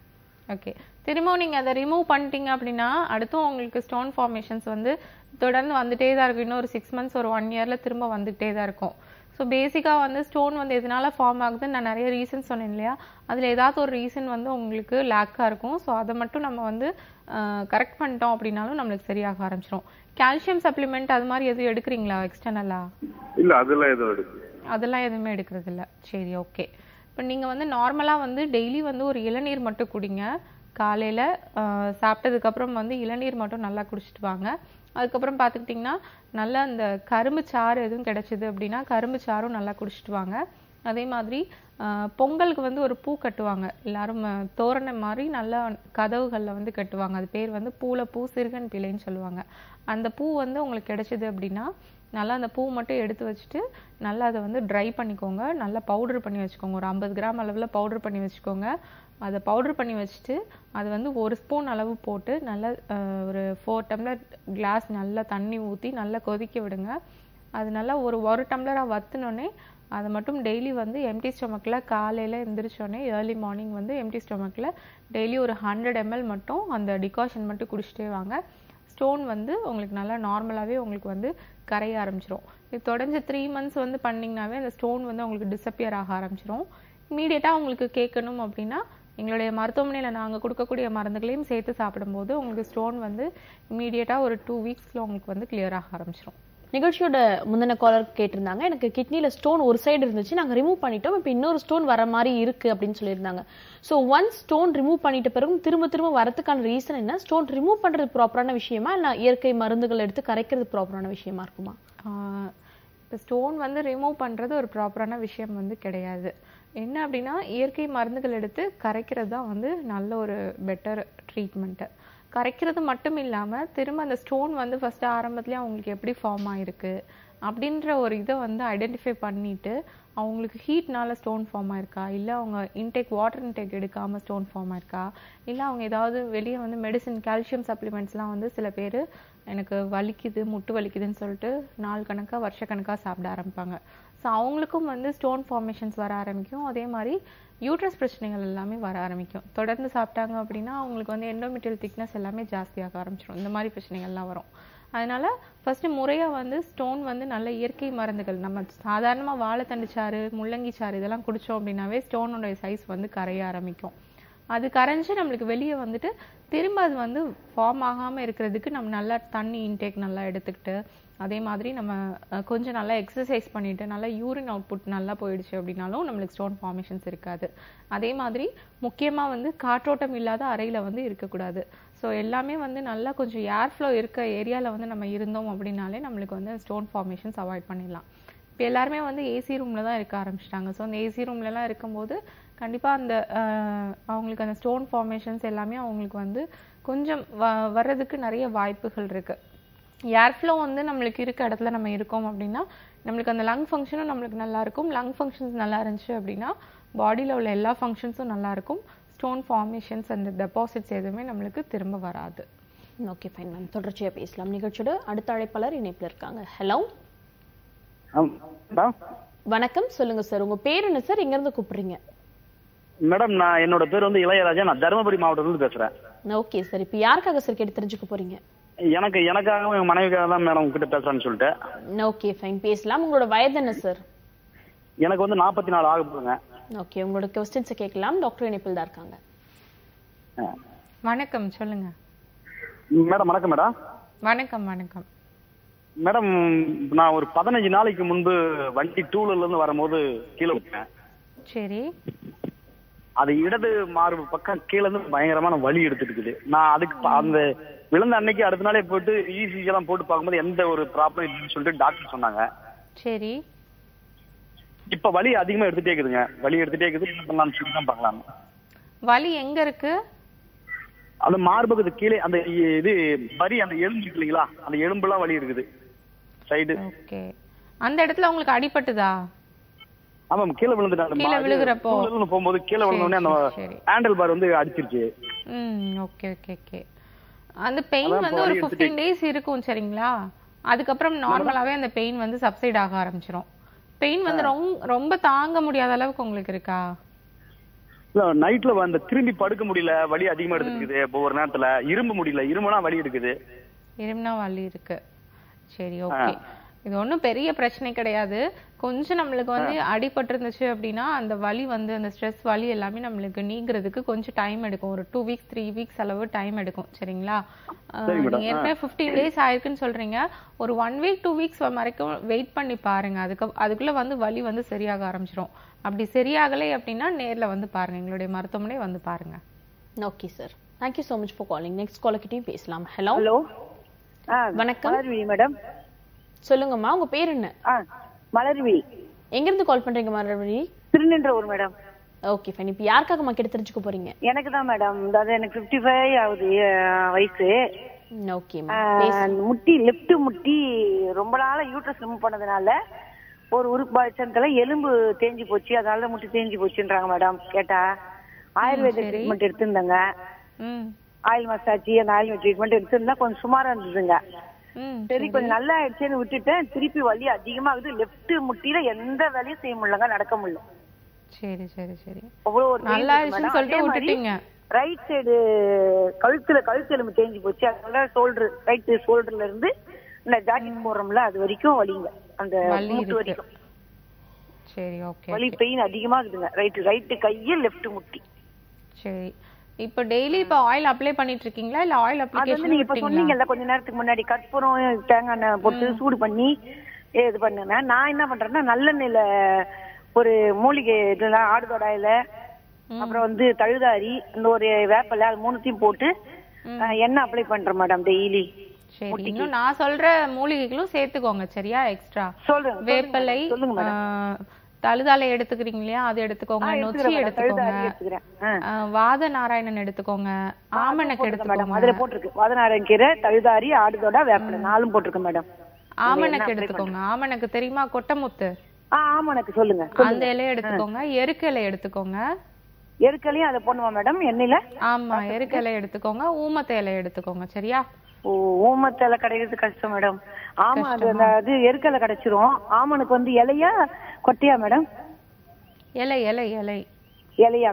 ஓகே திரும்பவும் நீங்க அதை ரிமூவ் பண்ணிட்டீங்க அப்படின்னா அடுத்தும் உங்களுக்கு ஸ்டோன் ஃபார்மேஷன்ஸ் வந்து தொடர்ந்து வந்துட்டே தான் இருக்கும் இன்னும் ஒரு சிக்ஸ் மந்த்ஸ் ஒரு ஒன் இயர்ல திரும்ப வந்துட்டே தான் இருக்கும் ஸோ பேசிக்காக வந்து ஸ்டோன் வந்து எதனால ஃபார்ம் ஆகுதுன்னு நான் நிறைய ரீசன் சொன்னேன் இல்லையா அதில் ஏதாவது ஒரு ரீசன் வந்து உங்களுக்கு லேக்காக இருக்கும் ஸோ அதை மட்டும் நம்ம வந்து கரெக்ட் பண்ணிட்டோம் அப்படின்னாலும் நம்மளுக்கு சரியாக ஆரம்பிச்சிடும் கால்சியம் சப்ளிமெண்ட் அது மாதிரி எதுவும் எடுக்கிறீங்களா எக்ஸ்டர்னலா இல்ல அதெல்லாம் ஏதோ இருக்கு அதெல்லாம் எதுவுமே எடுக்கிறது இல்ல சரி ஓகே இப்போ நீங்கள் வந்து நார்மலாக வந்து டெய்லி வந்து ஒரு இளநீர் மட்டும் குடிங்க காலையில் சாப்பிட்டதுக்கப்புறம் வந்து இளநீர் மட்டும் நல்லா குடிச்சிட்டு வாங்க அதுக்கப்புறம் பார்த்துக்கிட்டிங்கன்னா நல்லா அந்த கரும்பு சாறு எதுவும் கிடைச்சிது அப்படின்னா கரும்பு சாறும் நல்லா குடிச்சிட்டு வாங்க அதே மாதிரி ஆஹ் பொங்கலுக்கு வந்து ஒரு பூ கட்டுவாங்க எல்லாரும் ஆஹ் தோரணம் மாதிரி நல்லா கதவுகளில் வந்து கட்டுவாங்க அது பேர் வந்து பூல பூ சிறுகன் பிள்ளைன்னு சொல்லுவாங்க அந்த பூ வந்து உங்களுக்கு கிடைச்சிது அப்படின்னா நல்லா அந்த பூ மட்டும் எடுத்து வச்சுட்டு நல்லா அதை வந்து ட்ரை பண்ணிக்கோங்க நல்லா பவுடர் பண்ணி வச்சுக்கோங்க ஒரு ஐம்பது கிராம் அளவில் பவுடர் பண்ணி வச்சுக்கோங்க அதை பவுடர் பண்ணி வச்சுட்டு அது வந்து ஒரு ஸ்பூன் அளவு போட்டு நல்லா ஆஹ் ஒரு ஃபோர் டம்ளர் கிளாஸ் நல்லா தண்ணி ஊற்றி நல்லா கொதிக்க விடுங்க அது நல்லா ஒரு ஒரு டம்ளராக வத்துனோடனே அதை மட்டும் டெய்லி வந்து எம்டி ஸ்டொமக்கில் காலையில் எந்திரிச்சோடனே ஏர்லி மார்னிங் வந்து எம்டி ஸ்டொமக்கில் டெய்லி ஒரு ஹண்ட்ரட் எம்எல் மட்டும் அந்த டிகாஷன் மட்டும் குடிச்சிட்டே வாங்க ஸ்டோன் வந்து உங்களுக்கு நல்லா நார்மலாகவே உங்களுக்கு வந்து கரைய ஆரம்பிச்சிரும் இது தொடர்ந்து த்ரீ மந்த்ஸ் வந்து பண்ணிங்கனாவே அந்த ஸ்டோன் வந்து உங்களுக்கு டிஸப்பியர் ஆக ஆரம்பிச்சிரும் இமீடியட்டாக உங்களுக்கு கேட்கணும் அப்படின்னா எங்களுடைய மருத்துவமனையில் நாங்கள் கொடுக்கக்கூடிய மருந்துகளையும் சேர்த்து சாப்பிடும்போது உங்களுக்கு ஸ்டோன் வந்து இமீடியட்டாக ஒரு டூ வீக்ஸில் உங்களுக்கு வந்து கிளியர் ஆக ஆரம்பிச்சிரும் நிகழ்ச்சியோட முந்தின காலர் கேட்டிருந்தாங்க எனக்கு கிட்னில ஸ்டோன் ஒரு சைடு இருந்துச்சு நாங்க ரிமூவ் பண்ணிட்டோம் இப்போ இன்னொரு ஸ்டோன் வர மாதிரி இருக்கு அப்படின்னு சொல்லியிருந்தாங்க ஸோ ஒன் ஸ்டோன் ரிமூவ் பண்ணிட்ட பிறகு திரும்ப திரும்ப வரதுக்கான ரீசன் என்ன ஸ்டோன் ரிமூவ் பண்றது ப்ராப்பரான விஷயமா இல்ல இயற்கை மருந்துகள் எடுத்து கரைக்கிறது ப்ராப்பரான விஷயமா இருக்குமா இப்போ ஸ்டோன் வந்து ரிமூவ் பண்ணுறது ஒரு ப்ராப்பரான விஷயம் வந்து கிடையாது என்ன அப்படின்னா இயற்கை மருந்துகள் எடுத்து கரைக்கிறது தான் வந்து நல்ல ஒரு பெட்டர் ட்ரீட்மெண்ட்டு கரைக்கிறது மட்டும் இல்லாமல் திரும்ப அந்த ஸ்டோன் வந்து ஃபஸ்ட்டு ஆரம்பத்துலேயே அவங்களுக்கு எப்படி ஃபார்ம் ஆயிருக்கு அப்படின்ற ஒரு இதை வந்து ஐடென்டிஃபை பண்ணிட்டு அவங்களுக்கு ஹீட்னால ஸ்டோன் ஃபார்ம் ஆயிருக்கா இல்லை அவங்க இன்டேக் வாட்டர் இன்டேக் எடுக்காமல் ஸ்டோன் ஃபார்ம் ஆயிருக்கா இல்லை அவங்க ஏதாவது வெளியே வந்து மெடிசின் கால்சியம் சப்ளிமெண்ட்ஸ்லாம் வந்து சில பேர் எனக்கு வலிக்குது முட்டு வலிக்குதுன்னு சொல்லிட்டு நாள் கணக்காக வருஷக்கணக்காக சாப்பிட ஆரம்பிப்பாங்க ஸோ அவங்களுக்கும் வந்து ஸ்டோன் ஃபார்மேஷன்ஸ் வர ஆரம்பிக்கும் அதே மாதிரி யூட்ரஸ் பிரச்சனைகள் எல்லாமே வர ஆரம்பிக்கும் தொடர்ந்து சாப்பிட்டாங்க அப்படின்னா அவங்களுக்கு வந்து எண்டோமெட்டியல் திக்னஸ் எல்லாமே ஜாஸ்தியாக ஆரம்பிச்சிடும் இந்த மாதிரி பிரச்சனைகள்லாம் வரும் அதனால ஃபர்ஸ்ட் முறையா வந்து ஸ்டோன் வந்து நல்ல இயற்கை மருந்துகள் நம்ம சாதாரணமா வாழைத்தண்டு சாறு முள்ளங்கி சாறு இதெல்லாம் குடிச்சோம் அப்படின்னாவே ஸ்டோனோட சைஸ் வந்து கரைய ஆரம்பிக்கும் அது கரைஞ்சு நம்மளுக்கு வெளியே வந்துட்டு திரும்ப அது வந்து ஃபார்ம் ஆகாம இருக்கிறதுக்கு நம்ம நல்லா தண்ணி இன்டேக் நல்லா எடுத்துக்கிட்டு அதே மாதிரி நம்ம அஹ், கொஞ்சம் நல்லா எக்ஸசைஸ் பண்ணிட்டு நல்லா யூரின் அவுட்புட் நல்லா போயிடுச்சு அப்படின்னாலும் நம்மளுக்கு ஸ்டோன் ஃபார்மேஷன்ஸ் இருக்காது அதே மாதிரி முக்கியமா வந்து காற்றோட்டம் இல்லாத அறையில வந்து இருக்கக்கூடாது ஸோ எல்லாமே வந்து நல்லா கொஞ்சம் ஏர் ஃப்ளோ இருக்க ஏரியால வந்து நம்ம இருந்தோம் அப்படின்னாலே நம்மளுக்கு வந்து ஸ்டோன் ஃபார்மேஷன்ஸ் அவாய்ட் பண்ணிடலாம் இப்போ எல்லாருமே வந்து ஏசி ரூம்ல தான் இருக்க ஆரம்பிச்சிட்டாங்க ஸோ அந்த ஏசி ரூம்லலாம் இருக்கும்போது கண்டிப்பா அந்த அஹ், அவங்களுக்கு அந்த ஸ்டோன் ஃபார்மேஷன்ஸ் எல்லாமே அவங்களுக்கு வந்து கொஞ்சம் வ- வர்றதுக்கு நிறைய வாய்ப்புகள் இருக்கு ஏர் ஃப்ளோ வந்து நம்மளுக்கு இருக்க இடத்துல நம்ம இருக்கோம் அப்படின்னா நம்மளுக்கு அந்த லங் ஃபங்க்ஷனும் நம்மளுக்கு நல்லா இருக்கும் லங் ஃபங்க்ஷன்ஸ் நல்லா இருந்துச்சு அப்படின்னா பாடியில் உள்ள எல்லா ஃபங்க்ஷன்ஸும் நல்லா இருக்கும் ஸ்டோன் ஃபார்மேஷன்ஸ் அந்த டெபாசிட்ஸ் எதுவுமே நம்மளுக்கு திரும்ப வராது ஓகே ஃபைன் மேம் தொடர்ச்சியா பேசலாம் நிகழ்ச்சியோட அடுத்த அழைப்பாளர் இணைப்புல இருக்காங்க ஹலோ மேடம் வணக்கம் சொல்லுங்க சார் உங்க பேர் என்ன சார் எங்க இருந்து கூப்பிடுறீங்க மேடம் நான் என்னோட பேர் வந்து இளையராஜா நான் தருமபுரி மாவட்டத்திலிருந்து பேசுறேன் ஓகே சார் இப்போ யாருக்காக சார் கேட்டு தெரிஞ்சுக்க போறீங்க எனக்கு எனக்காகவும் என் மனைவிக்காக தான் மேடம் உங்ககிட்ட பேசுறேன்னு சொல்லிட்டு ஓகே ஃபைன் பேசலாம் உங்களோட வயது என்ன சார் எனக்கு வந்து நாற்பத்தி நாலு ஆக போகுங்க ஓகே உங்களோட கொஸ்டின்ஸை கேட்கலாம் டாக்டர் இணைப்பில் தான் இருக்காங்க வணக்கம் சொல்லுங்க மேடம் வணக்கம் மேடம் வணக்கம் வணக்கம் மேடம் நான் ஒரு பதினஞ்சு நாளைக்கு முன்பு வண்டி டூலர்ல இருந்து வரும்போது கீழே விட்டேன் சரி அது இடது மார்பு பக்கம் கீழே இருந்து பயங்கரமான வலி எடுத்துட்டு இருக்குது நான் அதுக்கு ப- அந்த விழுந்த அன்னைக்கு அடுத்த நாளே போட்டு இசிஜி எல்லாம் போட்டு பார்க்கும்போது எந்த ஒரு ப்ராப்ளம் இல்லைன்னு சொல்லிட்டு டாக்டர் சொன்னாங்க சரி இப்ப வலி அதிகமா எடுத்துட்டே இருக்குதுங்க வலி எடுத்துட்டே இருக்குது என்ன பண்ணலாம்னு சொல்லி தான் பார்க்கலாம் வலி எங்க இருக்கு அந்த மார்பகத்து கீழே அந்த இது வரி அந்த எலும்பு இருக்கு இல்லைங்களா அந்த எலும்புலாம் வலி இருக்குது சைடு ஓகே அந்த இடத்துல உங்களுக்கு அடிபட்டுதா ஆமாம் கீழே விழுந்துட்டு அந்த கீழே மா- இது விழுகுறப்போ? டூ வீலர்ல போகும்போது கீழே விழுந்த உடனே அந்த சரி, சரி. ஹேண்டில் பார் வந்து அடிச்சிருச்சு ம் ஓகே ஓகே ஓகே அந்த பெயின் அதான் வந்து இப்ப ஒரு வலி ஃபிஃப்டீன் டேஸ் இருக்கும் சரிங்களா அதுக்கப்புறம் நார்மலாவே அந்த பெயின் வந்து சப்சைட் ஆக ஆரம்பிச்சிரும் பெயின் வந்து ரொம்ப ரொம்ப தாங்க முடியாத அளவுக்கு உங்களுக்கு இருக்கா இல்ல நைட்ல அந்த திரும்பி படுக்க முடியல வலி அதிகமா எடுத்துக்குது இப்போ ஒரு நேரத்துல இரும்ப முடியல இரும்புனா வலி எடுக்குது இருமுனா வலி இருக்கு சரி ஓகே இது ஒண்ணும் பெரிய பிரச்சனை கிடையாது கொஞ்சம் நம்மளுக்கு வந்து அடிபட்டு இருந்துச்சு அப்படின்னா அந்த வலி வந்து அந்த ஸ்ட்ரெஸ் வலி எல்லாமே நம்மளுக்கு நீங்கிறதுக்கு கொஞ்சம் டைம் எடுக்கும் ஒரு டூ வீக்ஸ் த்ரீ வீக்ஸ் அளவு டைம் எடுக்கும் சரிங்களா அஹ், சரி madam. நீங்க ஏற்கனவே ஃபிஃப்டீன் டேஸ் ஆயிருக்குன்னு சொல்றீங்க ஒரு ஒன் வீக் டூ வீக்ஸ் வரைக்கும் வெயிட் பண்ணி பாருங்க அதுக்கு அதுக்குள்ள வந்து வலி வந்து சரியாக ஆரம்பிச்சிரும் அப்படி சரியாகலை அப்படின்னா நேர்ல வந்து பாருங்க எங்களுடைய மருத்துவமனை வந்து பாருங்க okay sir thank you so much for calling next காலர்கிட்டையும் பேசலாம் ஹலோ ஹலோ ஆ வணக்கம். மலர்வி மேடம் சொல்லுங்கம்மா உங்க பேர் என்ன ஆ மலர்வி எங்கிருந்து கால் பண்றீங்க மறுபடி திருநின்றவூர் மேடம் ஓகே ஃபைன் இப்போ யாருக்காக மக்கள் தெரிஞ்சுக்க போறீங்க எனக்கு தான் மேடம் அதாவது எனக்கு ஃபிஃப்டி ஃபைவ் ஆகுது அஹ், வயசு ஓகேம்மா அஹ், முட்டி லெஃப்ட் முட்டி ரொம்ப நாளா யூட்ரஸ் ரிமூவ் பண்ணதுனால ஒரு உறுப்பு பாய்ச்சத்துல எலும்பு தேஞ்சு போச்சு அதனால முட்டி தேஞ்சு போச்சுன்றாங்க மேடம் கேட்டா ஆயுர்வேத ட்ரீட்மெண்ட் எடுத்திருந்தேங்க ம் ஆயில் மசாஜ் அந்த ஆயில் ட்ரீட்மெண்ட் எடுத்திருந்தா கொஞ்சம் சுமாரா இருந்ததுங்க ம் சரி கொஞ்சம் நல்லா ஆயிடுச்சுன்னு விட்டுட்டேன் திருப்பி வலி அதிகமாகுது லெஃப்ட் முட்டியில எந்த வேலையும் செய்ய முடியலங்க நடக்க முடியல சரி சரி சரி அவ்வளவு ஒரு நல்லா ஆயிடுச்சுன்னு சொல்லிட்டு விட்டுட்டீங்க ரைட் சைடு கழுத்துல கழுத்து எலும்பு தேஞ்சு போச்சு அதனால ஷோல்டர் ரைட் ஷோல்டர்ல இருந்து இந்த ஜாக்கெட் போடுறோம்ல அது வரைக்கும் வலிங்க அந்த வலி முட்டு இருக்கு. வரைக்கும் சரி ஓகே வலி பெயின் அதிகமா இருக்குதுங்க ரைட் ரைட் கையே லெஃப்ட் முட்டி சரி இப்போ டெய்லி இப்போ ஆயில் அப்ளை பண்ணிட்டு இருக்கீங்களா இல்ல ஆயில் அது வந்து அப்ளிகேஷன் நீங்க இப்ப விட்டீங்களா சொன்னீங்கல்ல கொஞ்ச நேரத்துக்கு முன்னாடி கற்பூரம் தேங்காய் எண்ணெய் போட்டு சூடு பண்ணி இது பண்ணுனேன் நான் என்ன பண்றேன்னா நல்லெண்ணெயில ஒரு மூலிகை இதெல்லாம் ஆடுதொடாயில அப்புறம் வந்து தழுதாரி இந்த ஒரு வேப்பலை அது மூணுத்தையும் போட்டு அஹ், எண்ணெய் அப்ளை பண்றேன் மேடம் டெய்லி சரி இன்னும் நான் சொல்ற மூலிகைகளும் சேர்த்துக்கோங்க சரியா எக்ஸ்ட்ரா சொல்றேன் வேப்பலை சொல்லுங்க மேடம் ஆ, தழுதாலை எடுத்துக்கிறீங்க இல்லையா அது எடுத்துக்கோங்க நொச்சி எடுத்துக்கோங்க தழுதாரி எடுத்துக்கிறேன் ஆ. ஆ, வாத நாராயணன் எடுத்துக்கோங்க ஆமணக்கு போட்டிருக்கேன் மேடம் எடுத்துக்கோங்க அதுல போட்டிருக்கு வதநாரன் கீரை தழுதாரி ஆடுதோட வேப்பலை நாலும் போட்டிருக்கேன் மேடம் ஆமணக்கு எடுத்துக்கோங்க ஆமணக்கு தெரியுமா கொட்டமுத்து ஆ ஆமா எனக்கு சொல்லுங்க அந்த இலையை எடுத்துக்கோங்க எருக்கு இலை எடுத்துக்கோங்க எருக்கலையும் அதை பண்ணுவா மேடம் எண்ணெயில ஆமா எருக்கு இலை எடுத்துக்கோங்க ஊமத்தை இலை எடுத்துக்கோங்க சரியா ஓ ஊமத்தலை கிடைக்கிறது கஷ்டம் மேடம் ஆமா அது அந்த அது எருக்கலை கிடைச்சிரும் ஆமனுக்கு வந்து இலையா கொட்டையா மேடம் இலை இலை இலை இலையா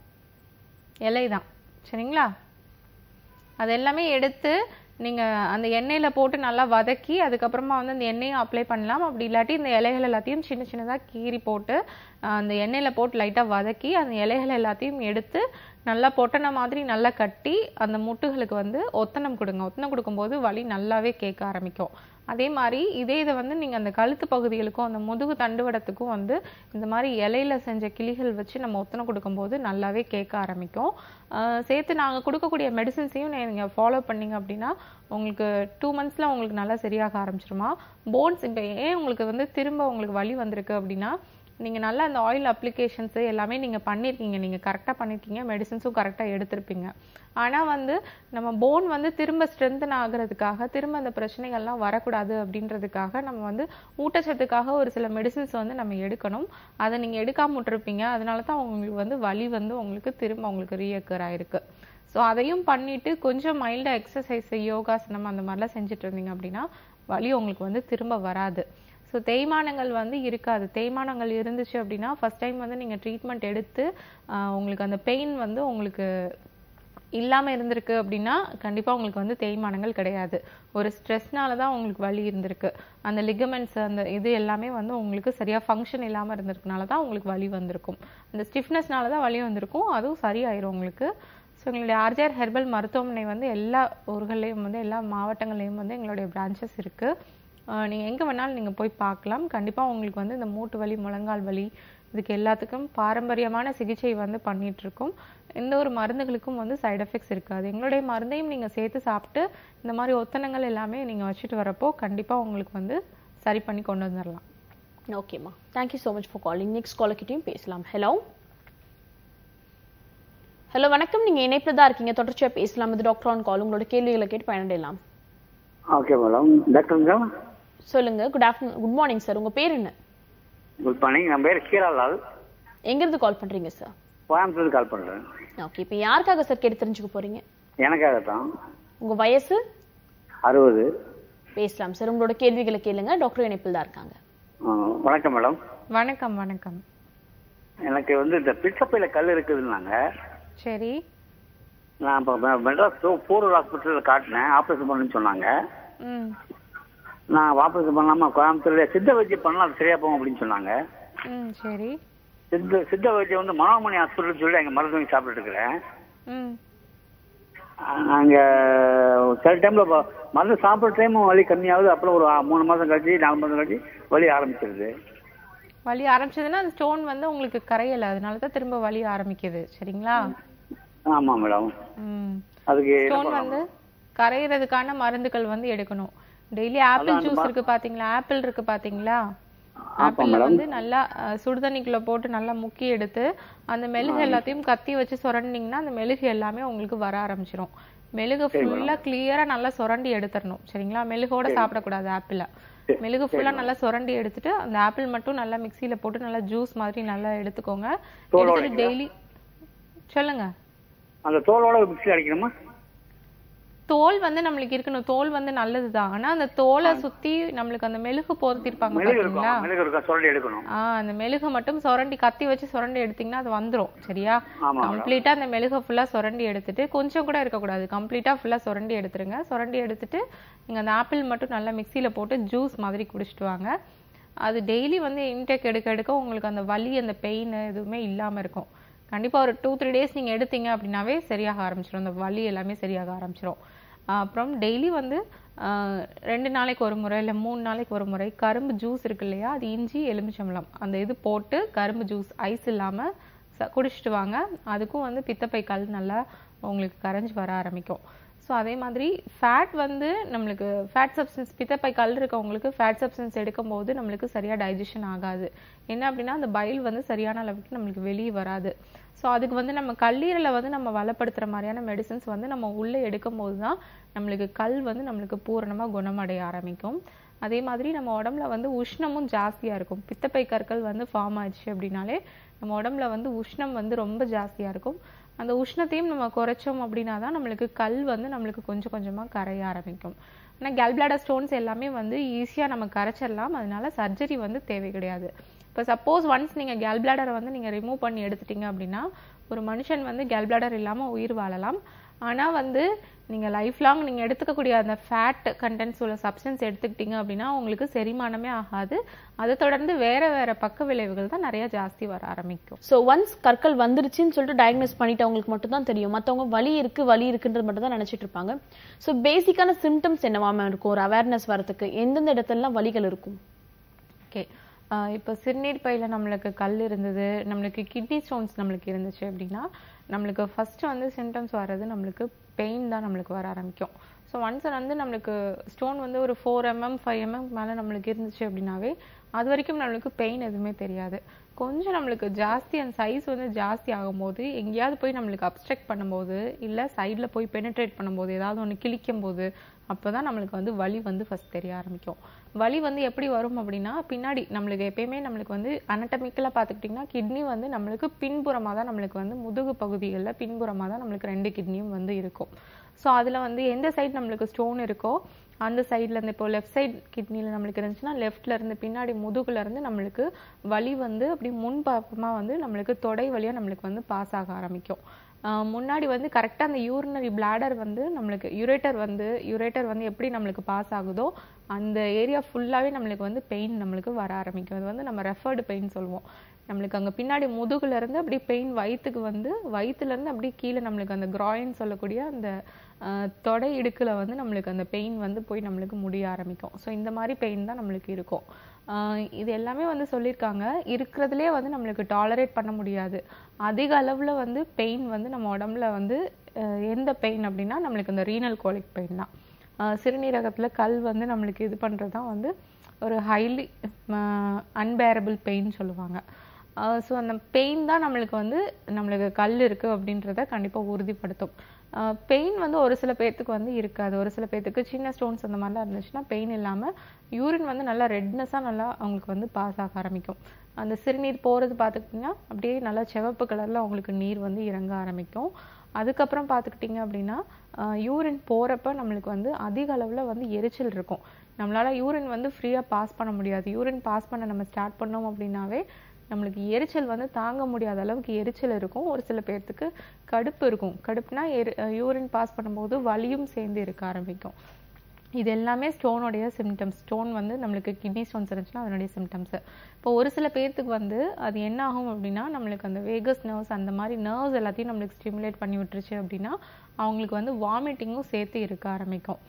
இலை தான் சரிங்களா அது எல்லாமே எடுத்து நீங்க அந்த எண்ணெயில போட்டு நல்லா வதக்கி அதுக்கப்புறமா வந்து அந்த எண்ணெயும் அப்ளை பண்ணலாம் அப்படி இல்லாட்டி இந்த இலைகள் எல்லாத்தையும் சின்ன சின்னதா கீறி போட்டு அஹ், அந்த எண்ணெயில போட்டு லைட்டா வதக்கி அந்த இலைகள் எல்லாத்தையும் எடுத்து நல்லா பொட்டன மாதிரி நல்லா கட்டி அந்த முட்டுகளுக்கு வந்து ஒத்தனம் கொடுங்க ஒத்தனம் கொடுக்கும்போது வலி நல்லாவே கேட்க ஆரம்பிக்கும் அதே மாதிரி இதே இதை வந்து நீங்க அந்த கழுத்து பகுதிகளுக்கும் அந்த முதுகு தண்டுவடத்துக்கும் வந்து இந்த மாதிரி இலையில செஞ்ச கிளிகள் வச்சு நம்ம ஒத்தனை கொடுக்கும்போது நல்லாவே கேட்க ஆரம்பிக்கும் ஆஹ் சேர்த்து நாங்க கொடுக்கக்கூடிய மெடிசின்ஸையும் நீங்க ஃபாலோ பண்ணீங்க அப்படின்னா உங்களுக்கு டூ மந்த்ஸ்ல உங்களுக்கு நல்லா சரியாக ஆரம்பிச்சிருமா போன்ஸ் இப்போ ஏன் உங்களுக்கு வந்து திரும்ப உங்களுக்கு வலி வந்திருக்கு அப்படின்னா நீங்க நல்லா அந்த ஆயில் அப்ளிகேஷன்ஸ் எல்லாமே நீங்க பண்ணிருக்கீங்க நீங்க கரெக்டா பண்ணிருக்கீங்க மெடிசின்ஸும் கரெக்டா எடுத்திருப்பீங்க ஆனா வந்து நம்ம போன் வந்து திரும்ப ஸ்ட்ரென்தன் ஆகுறதுக்காக திரும்ப அந்த பிரச்சனைகள்லாம் வரக்கூடாது அப்படின்றதுக்காக நம்ம வந்து ஊட்டச்சத்துக்காக ஒரு சில மெடிசின்ஸ் வந்து நம்ம எடுக்கணும் அதை நீங்க எடுக்காம விட்டுருப்பீங்க அதனால தான் உங்களுக்கு வந்து வலி வந்து உங்களுக்கு திரும்ப உங்களுக்கு ரீயக்கர் ஆயிருக்கு ஸோ அதையும் பண்ணிட்டு கொஞ்சம் மைல்டா எக்ஸசைஸ் யோகாசனம் அந்த மாதிரிலாம் செஞ்சுட்டு இருந்தீங்க அப்படின்னா வலி உங்களுக்கு வந்து திரும்ப வராது ஸோ தேய்மானங்கள் வந்து இருக்காது தேய்மானங்கள் இருந்துச்சு அப்படின்னா ஃபர்ஸ்ட் டைம் வந்து நீங்கள் ட்ரீட்மெண்ட் எடுத்து ஆஹ் உங்களுக்கு அந்த பெயின் வந்து உங்களுக்கு இல்லாம இருந்திருக்கு அப்படின்னா கண்டிப்பா உங்களுக்கு வந்து தேய்மானங்கள் கிடையாது ஒரு ஸ்ட்ரெஸ்னால தான் உங்களுக்கு வலி இருந்திருக்கு அந்த லிகமெண்ட்ஸ் அந்த இது எல்லாமே வந்து உங்களுக்கு சரியா ஃபங்க்ஷன் இல்லாம இருந்திருக்கனால தான் உங்களுக்கு வலி வந்திருக்கும் அந்த ஸ்டிஃப்னஸ்னால தான் வலி வந்திருக்கும் அதுவும் சரியாயிரும் உங்களுக்கு ஸோ எங்களுடைய ஆர்ஜிஆர் ஹெர்பல் மருத்துவமனை வந்து எல்லா ஊர்கள்லையும் வந்து எல்லா மாவட்டங்கள்லையும் வந்து எங்களுடைய பிரான்ச்சஸ் இருக்கு ஆஹ் நீங்க எங்க வேணாலும் நீங்க போய் பார்க்கலாம் கண்டிப்பா உங்களுக்கு வந்து இந்த மூட்டு வலி முழங்கால் வலி இதுக்கு எல்லாத்துக்கும் பாரம்பரியமான சிகிச்சை வந்து பண்ணிட்டு இருக்கோம் எந்த ஒரு மருந்துகளுக்கும் வந்து சைடு எஃபெக்ட்ஸ் இருக்காது எங்களுடைய மருந்தையும் நீங்க சேர்த்து சாப்பிட்டு இந்த மாதிரி ஒத்தனங்கள் எல்லாமே நீங்க வச்சுட்டு வரப்போ கண்டிப்பா உங்களுக்கு வந்து சரி பண்ணி கொண்டு வந்துடலாம் ஓகேம்மா thank you so much for calling next காலர்கிட்டையும் பேசலாம் ஹலோ ஹலோ வணக்கம் நீங்க இணைப்பில் தான் இருக்கீங்க தொடர்ச்சியா பேசலாம் இது டாக்டர் ஆன் கால் உங்களோட கேள்விகளை கேட்டு பயனடையலாம் ஓகே மேடம் டாக்டருங்க சொல்லுங்க good afternoon good morning sir உங்க பேர் என்ன குட் மார்னிங் என் பேர் ஹீராலால் எங்கிருந்து கால் பண்றீங்க சார் கோயம்புத்தூர் கால் பண்ணுறேன் ஓகே இப்போ யாருக்காக சார் கேட்டு தெரிஞ்சுக்க போறீங்க எனக்காக தான் உங்க வயசு அறுபது பேசலாம் சார் உங்களோட கேள்விகளை கேளுங்க டாக்டர் இணைப்பில் தான் இருக்காங்க வணக்கம் மேடம் வணக்கம் வணக்கம் எனக்கு வந்து இந்த பிச்சப்பையில கல் இருக்குதுன்னாங்க சரி நான் இப்போ மெட்ராஸ் போரூர் ஹாஸ்பிட்டலில் காட்டினேன் ஆப்ரேஷன் பண்ணணும்னு சொன்னாங்க ம் நான் ஆப்ரேஷன் பண்ணாம கோயம்புத்தூர்ல சித்த வைத்தியம் பண்ணலாம் அது சரியா போகும் அப்படின்னு சொன்னாங்க ம் சரி சித்த சித்த வைத்தியம் வந்து மனோமணி ஹாஸ்பிட்டல் சொல்லி அங்கே மருந்து வாங்கி சாப்பிட்டுட்டு இருக்கிறேன் ம் அங்க சில டைம்ல ப- மருந்து சாப்பிட்ற டைம் வலி கம்மியாகுது அப்புறம் ஒரு ஆ- மூணு மாசம் கழிச்சு நாலு மாசம் கழிச்சு வலி ஆரம்பிச்சிருது வலி ஆரம்பிச்சதுன்னா அந்த ஸ்டோன் வந்து உங்களுக்கு கரையல அதனால தான் திரும்ப வலி ஆரம்பிக்குது சரிங்களா ஆமா மேடம் ம் அதுக்கு என்ன ஸ்டோன் பண்ணலாம்? வந்து கரையிறதுக்கான மருந்துகள் வந்து எடுக்கணும் டெய்லி ஆப்பிள் ஜூஸ் இருக்கு பாத்தீங்களா ஆப்பிள் இருக்கு பாத்தீங்களா ஆப்பிள்ல வந்து நல்லா அஹ், சுடுதண்ணிக்குள்ள போட்டு நல்லா முக்கி எடுத்து அந்த மெழுகு எல்லாத்தையும் கத்தி வச்சு சுரண்டிங்கன்னா அந்த மெழுகு எல்லாமே உங்களுக்கு வர ஆரம்பிச்சிரும் மெழுகு ஃபுல்லா கிளியரா நல்லா சுரண்டி எடுத்துடணும் சரிங்களா மெழுகோட சாப்பிடக்கூடாது ஆப்பிள மெழுகு ஃபுல்லா நல்லா சுரண்டி எடுத்துட்டு அந்த ஆப்பிள் மட்டும் நல்லா மிக்ஸில போட்டு நல்லா ஜூஸ் மாதிரி நல்லா எடுத்துக்கோங்க எடுத்துட்டு டெய்லி சொல்லுங்க அந்த தோலோட மிக்ஸி அடிக்கணுமா தோல் வந்து நம்மளுக்கு இருக்கணும் தோல் வந்து நல்லதுதான் ஆனா அந்த தோலை சுத்தி நம்மளுக்கு அந்த மெழுகு போர்த்திருப்பாங்க மெழுகு இருக்கும் பாத்தீங்களா மெழுகு இருக்கா சொல்லி எடுக்கணும் ஆஹ் அந்த மெழுகு மட்டும் சுரண்டி கத்தி வச்சு சுரண்டி எடுத்தீங்கன்னா அது வந்துரும் சரியா ஆமா மேடம். கம்ப்ளீட்டா அந்த மெழுகை ஃபுல்லா சுரண்டி எடுத்துட்டு கொஞ்சம் கூட இருக்கக்கூடாது கம்ப்ளீட்டா ஃபுல்லா சுரண்டி எடுத்துருங்க சுரண்டி எடுத்துட்டு நீங்க அந்த ஆப்பிள் மட்டும் நல்லா மிக்ஸில போட்டு ஜூஸ் மாதிரி குடிச்சிட்டு வாங்க அது டெய்லி வந்து இன்டேக் எடுக்க எடுக்க உங்களுக்கு அந்த வலி அந்த பெயின் எதுவுமே இல்லாம இருக்கும் கண்டிப்பா ஒரு டூ த்ரீ டேஸ் நீங்க எடுத்தீங்க அப்படின்னாவே சரியாக ஆரம்பிச்சிடும் அந்த வலி எல்லாமே சரியாக ஆரம்பிச்சிடும் அப்புறம் டெய்லி வந்து ஆஹ், ரெண்டு நாளைக்கு ஒரு முறை இல்லை மூணு நாளைக்கு ஒரு முறை கரும்பு ஜூஸ் இருக்கு இல்லையா அது இஞ்சி எலுமிச்சம்பழம் அந்த இது போட்டு கரும்பு ஜூஸ் ஐஸ் இல்லாம ச- குடிச்சிட்டு வாங்க அதுக்கும் வந்து பித்தப்பை கல் நல்லா உங்களுக்கு கரைஞ்சு வர ஆரம்பிக்கும் ஸோ அதே மாதிரி ஃபேட் வந்து நம்மளுக்கு ஃபேட் சப்ஸ்டன்ஸ் பித்தப்பை கல் இருக்கவங்களுக்கு ஃபேட் சப்ஸ்டன்ஸ் எடுக்கும்போது நம்மளுக்கு சரியா டைஜஷன் ஆகாது என்ன அப்படின்னா அந்த பைல் வந்து சரியான அளவுக்கு நம்மளுக்கு வெளியே வராது ஸோ அதுக்கு வந்து நம்ம கல்லீரலை வந்து நம்ம வளப்படுத்துற மாதிரியான மெடிசன்ஸ் வந்து நம்ம உள்ளே எடுக்கும் போது தான் நம்மளுக்கு கல் வந்து நம்மளுக்கு பூரணமா குணமடைய ஆரம்பிக்கும் அதே மாதிரி நம்ம உடம்புல வந்து உஷ்ணமும் ஜாஸ்தியா இருக்கும் பித்தப்பை கற்கள் வந்து ஃபார்ம் ஆயிடுச்சு அப்படின்னாலே நம்ம உடம்புல வந்து உஷ்ணம் வந்து ரொம்ப ஜாஸ்தியா இருக்கும் அந்த உஷ்ணத்தையும் நம்ம குறைச்சோம் அப்படின்னா தான் நம்மளுக்கு கல் வந்து நம்மளுக்கு கொஞ்சம் கொஞ்சமா கரைய ஆரம்பிக்கும் ஆனா கேல்பிளாடர் ஸ்டோன்ஸ் எல்லாமே வந்து ஈஸியா நம்ம கரைச்சிடலாம் அதனால சர்ஜரி வந்து தேவை கிடையாது இப்போ சப்போஸ் ஒன்ஸ் நீங்க கேல்பிளாடரை வந்து நீங்க ரிமூவ் பண்ணி எடுத்துட்டீங்க அப்படின்னா ஒரு மனுஷன் வந்து கேல்பிளாடர் இல்லாம உயிர் வாழலாம் ஆனா வந்து நீங்க லைஃப் லாங் நீங்க எடுத்துக்கக்கூடிய அந்த ஃபேட் கண்டென்ட்ஸ் உள்ள சப்ஸ்டன்ஸ் எடுத்துக்கிட்டீங்க அப்படின்னா உங்களுக்கு செரிமானமே ஆகாது அதை தொடர்ந்து வேற வேற பக்க விளைவுகள் தான் நிறைய ஜாஸ்தி வர ஆரம்பிக்கும் ஸோ ஒன்ஸ் கற்கள் வந்துருச்சுன்னு சொல்லிட்டு டயக்னோஸ் பண்ணிட்டவங்களுக்கு மட்டும் தான் தெரியும் மற்றவங்க வலி இருக்கு வலி இருக்குன்றது மட்டும் தான் நினைச்சிட்டு இருப்பாங்க ஸோ பேசிக்கான சிம்டம்ஸ் என்னவாம இருக்கும் ஒரு அவேர்னஸ் வரதுக்கு எந்தெந்த இடத்துலலாம் வலிகள் இருக்கும் ஓகே இப்போ சிறுநீர் பையில நம்மளுக்கு கல் இருந்தது நம்மளுக்கு கிட்னி ஸ்டோன்ஸ் நம்மளுக்கு இருந்துச்சு அப்படின்னா நம்மளுக்கு ஃபர்ஸ்ட் வந்து சிம்டம்ஸ் வர்றது நம்மளுக்கு பெயின் தான் நம்மளுக்கு வர ஆரம்பிக்கும் ஸோ ஒன்ஸ் வந்து நம்மளுக்கு ஸ்டோன் வந்து ஒரு ஃபோர் எம்எம் ஃபைவ் எம்எம் மேலே நம்மளுக்கு இருந்துச்சு அப்படின்னாவே அது வரைக்கும் நம்மளுக்கு பெயின் எதுவுமே தெரியாது கொஞ்சம் நம்மளுக்கு ஜாஸ்தி அந்த சைஸ் வந்து ஜாஸ்தி ஆகும்போது எங்கேயாவது போய் நம்மளுக்கு அப்ஸ்ட்ரக்ட் பண்ணும்போது இல்லை சைடில் போய் பெனிட்ரேட் பண்ணும்போது ஏதாவது ஒன்று கிழிக்கும் போது அப்பதான் நம்மளுக்கு வந்து வலி வந்து ஃபர்ஸ்ட் தெரிய ஆரம்பிக்கும் வலி வந்து எப்படி வரும் அப்படின்னா பின்னாடி நம்மளுக்கு எப்பயுமே நம்மளுக்கு வந்து அனட்டமிக்கலாக பார்த்துக்கிட்டிங்கன்னா கிட்னி வந்து நம்மளுக்கு பின்புறமாக தான் நம்மளுக்கு வந்து முதுகு பகுதிகளில் பின்புறமாக தான் நம்மளுக்கு ரெண்டு கிட்னியும் வந்து இருக்கும் ஸோ அதில் வந்து எந்த சைடு நம்மளுக்கு ஸ்டோன் இருக்கோ அந்த சைடுல இருந்து இப்போ லெஃப்ட் சைடு கிட்னில நம்மளுக்கு இருந்துச்சுன்னா லெஃப்ட்ல இருந்து பின்னாடி முதுகுல இருந்து நம்மளுக்கு வலி வந்து அப்படி முன்பக்கமா வந்து நம்மளுக்கு தொடை வழியா நம்மளுக்கு வந்து பாஸ் ஆக ஆரம்பிக்கும் ஆஹ் முன்னாடி வந்து கரெக்டா அந்த யூரினரி பிளாடர் வந்து நம்மளுக்கு யுரேட்டர் வந்து யுரேட்டர் வந்து எப்படி நம்மளுக்கு பாஸ் ஆகுதோ அந்த ஏரியா ஃபுல்லாவே நம்மளுக்கு வந்து பெயின் நம்மளுக்கு வர ஆரம்பிக்கும் அது வந்து நம்ம ரெஃபர்டு பெயின் சொல்லுவோம் நம்மளுக்கு அங்க பின்னாடி முதுகுல இருந்து அப்படியே பெயின் வயித்துக்கு வந்து வயித்துல இருந்து அப்படியே கீழே நம்மளுக்கு அந்த கிராயின் சொல்லக்கூடிய அந்த ஆஹ் தொடை இடுக்குல வந்து நம்மளுக்கு அந்த பெயின் வந்து போய் நம்மளுக்கு முடிய ஆரம்பிக்கும் ஸோ இந்த மாதிரி பெயின் தான் நம்மளுக்கு இருக்கும் ஆஹ் இது எல்லாமே வந்து சொல்லியிருக்காங்க இருக்கிறதுலே வந்து நம்மளுக்கு டாலரேட் பண்ண முடியாது அதிக அளவுல வந்து பெயின் வந்து நம்ம உடம்புல வந்து ஆஹ் எந்த பெயின் அப்படின்னா நம்மளுக்கு இந்த ரீனல் கோலிக் பெயின் தான் ஆஹ் சிறுநீரகத்துல கல் வந்து நம்மளுக்கு இது பண்றது தான் வந்து ஒரு ஹைலி அன்பேரபிள் பெயின் சொல்லுவாங்க ஸோ அந்த பெயின் தான் நம்மளுக்கு வந்து நம்மளுக்கு கல் இருக்கு அப்படின்றத கண்டிப்பா உறுதிப்படுத்தும் பெயின் வந்து ஒரு சில பேர்த்துக்கு வந்து இருக்காது ஒரு சில பேர்த்துக்கு சின்ன ஸ்டோன்ஸ் அந்த மாதிரிலாம் இருந்துச்சுன்னா பெயின் இல்லாம யூரின் வந்து நல்லா ரெட்னஸாக நல்லா அவங்களுக்கு வந்து பாஸ் ஆக ஆரம்பிக்கும் அந்த சிறுநீர் போறது பார்த்துக்கிட்டிங்கன்னா அப்படியே நல்லா சிவப்பு கலர்ல அவங்களுக்கு நீர் வந்து இறங்க ஆரம்பிக்கும் அதுக்கப்புறம் பார்த்துக்கிட்டிங்க அப்படின்னா யூரின் போகிறப்ப நம்மளுக்கு வந்து அதிக அளவில் வந்து எரிச்சல் இருக்கும் நம்மளால் யூரின் வந்து ஃப்ரீயாக பாஸ் பண்ண முடியாது யூரின் பாஸ் பண்ண நம்ம ஸ்டார்ட் பண்ணோம் அப்படின்னாவே நம்மளுக்கு எரிச்சல் வந்து தாங்க முடியாத அளவுக்கு எரிச்சல் இருக்கும் ஒரு சில பேர்த்துக்கு கடுப்பு இருக்கும் கடுப்புனா எரி யூரின் பாஸ் பண்ணும்போது வலியும் சேர்ந்து இருக்க ஆரம்பிக்கும் இது எல்லாமே ஸ்டோனுடைய சிம்டம்ஸ் ஸ்டோன் வந்து நம்மளுக்கு கிட்னி ஸ்டோன்ஸ் இருந்துச்சுன்னா அதனுடைய சிம்டம்ஸ் இப்போ ஒரு சில பேர்த்துக்கு வந்து அது என்ன ஆகும் அப்படின்னா நம்மளுக்கு அந்த வேகஸ் நர்வ்ஸ் அந்த மாதிரி நர்வ்ஸ் எல்லாத்தையும் நம்மளுக்கு ஸ்டிமுலேட் பண்ணி விட்டுருச்சு அப்படின்னா அவங்களுக்கு வந்து வாமிட்டிங்கும் சேர்த்து இருக்க ஆரம்பிக்கும்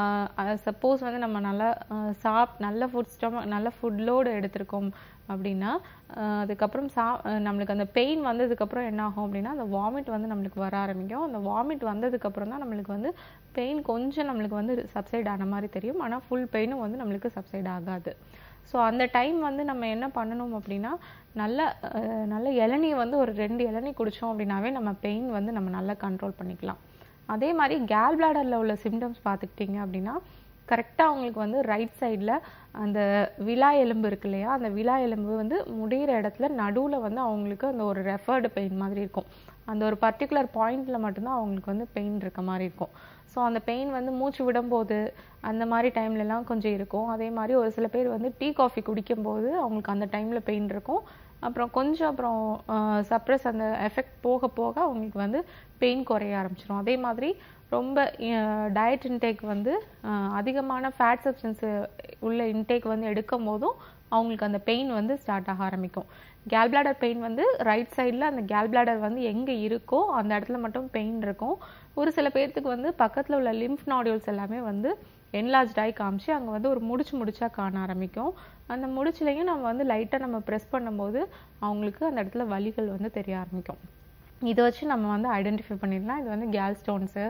சப்போஸ் வந்து நம்ம நல்லா ஆஹ் சாப் நல்ல ஃபுட் ஸ்டொம நல்ல ஃபுட் லோடு எடுத்திருக்கோம் அப்படின்னா ஆஹ் அதுக்கப்புறம் சா ஆஹ் நம்மளுக்கு அந்த பெயின் வந்ததுக்கப்புறம் என்ன ஆகும் அப்படின்னா அந்த வாமிட் வந்து நம்மளுக்கு வர ஆரம்பிக்கும் அந்த வாமிட் வந்ததுக்கப்புறம் தான் நம்மளுக்கு வந்து பெயின் கொஞ்சம் நம்மளுக்கு வந்து சப்சைட் ஆன மாதிரி தெரியும் ஆனால் ஃபுல் பெயினும் வந்து நம்மளுக்கு சப்சைட் ஆகாது ஸோ அந்த டைம் வந்து நம்ம என்ன பண்ணணும் அப்படின்னா நல்ல ஆஹ் நல்ல இளநீ வந்து ஒரு ரெண்டு இளநீ குடித்தோம் அப்படின்னாவே நம்ம பெயின் வந்து நம்ம நல்லா கண்ட்ரோல் பண்ணிக்கலாம் அதே மாதிரி கேல் பிளாடரில் உள்ள சிம்டம்ஸ் பார்த்துக்கிட்டிங்க அப்படின்னா கரெக்டாக அவங்களுக்கு வந்து ரைட் சைடில் அந்த விலா எலும்பு இருக்கு இல்லையா அந்த விலா எலும்பு வந்து முடிகிற இடத்துல நடுவில் வந்து அவங்களுக்கு அந்த ஒரு ரெஃபர்டு பெயின் மாதிரி இருக்கும் அந்த ஒரு பர்டிகுலர் பாயிண்ட்ல மட்டும்தான் அவங்களுக்கு வந்து பெயின் இருக்க மாதிரி இருக்கும் ஸோ அந்த பெயின் வந்து மூச்சு விடும்போது அந்த மாதிரி டைம்லலாம் கொஞ்சம் இருக்கும் அதே மாதிரி ஒரு சில பேர் வந்து டீ காஃபி குடிக்கும்போது அவங்களுக்கு அந்த டைமில் பெயின் இருக்கும் அப்புறம் கொஞ்சம் அப்புறம் சப்ரஸ் அந்த எஃபெக்ட் போக போக அவங்களுக்கு வந்து பெயின் குறைய ஆரம்பிச்சிடும் அதே மாதிரி ரொம்ப டயட் இன்டேக் வந்து அஹ், அதிகமான ஃபேட் சப்ஸ்டன்ஸ் உள்ள இன்டேக் வந்து எடுக்கும் போதும் அவங்களுக்கு அந்த பெயின் வந்து ஸ்டார்ட் ஆக ஆரம்பிக்கும் கேல் பிளாடர் பெயின் வந்து ரைட் சைடில் அந்த கேல் பிளாடர் வந்து எங்கே இருக்கோ அந்த இடத்துல மட்டும் பெயின் இருக்கும் ஒரு சில பேர்த்துக்கு வந்து பக்கத்தில் உள்ள லிம்ஃப் நாடியூல்ஸ் எல்லாமே வந்து enlarged ஆகி காமிச்சு அங்கே வந்து ஒரு முடிச்சு முடிச்சா காண ஆரம்பிக்கும் அந்த முடிச்சுலையும் நம்ம வந்து லைட்டாக நம்ம ப்ரெஸ் பண்ணும்போது அவங்களுக்கு அந்த இடத்துல வலிகள் வந்து தெரிய ஆரம்பிக்கும் இதை வச்சு நம்ம வந்து ஐடென்டிஃபை பண்ணிடலாம் இது வந்து கேல் ஸ்டோன்ஸு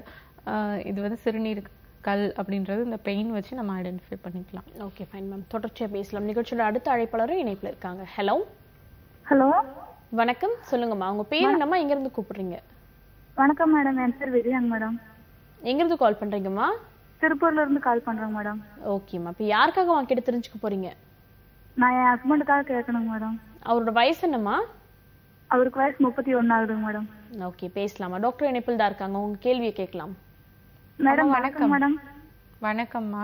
இது வந்து சிறுநீர் கல் அப்படின்றது இந்த பெயின் வச்சு நம்ம ஐடென்டிஃபை பண்ணிக்கலாம் ஓகே ஃபைன் மேம் தொடர்ச்சியா பேசலாம் நிகழ்ச்சியோட அடுத்த அழைப்பாளரும் இணைப்புல இருக்காங்க ஹலோ ஹலோ வணக்கம் சொல்லுங்கம்மா உங்க பேர் என்னம்மா எங்க இருந்து கூப்பிடுறீங்க வணக்கம் மேடம் என் பேர் விஜயன் மேடம் எங்க இருந்து கால் பண்றீங்கம்மா திருப்பூர்ல இருந்து கால் பண்றேன் மேடம் ஓகேம்மா இப்போ யாருக்காக வாங்க கேட்டு தெரிஞ்சுக்க போறீங்க நான் என் ஹஸ்பண்டுக்காக கேட்கணும் மேடம் அவரோட வயசு என்னம்மா அவருக்கு வயசு முப்பத்தி ஒன்னு ஆகுதுங்க மேடம் ஓகே பேசலாமா டாக்டர் இணைப்பில் தான் இருக்காங்க உங்க கேள்வியை கேட்கலாம் மேடம் வணக்கம். வணக்கம் மேடம் வணக்கம்மா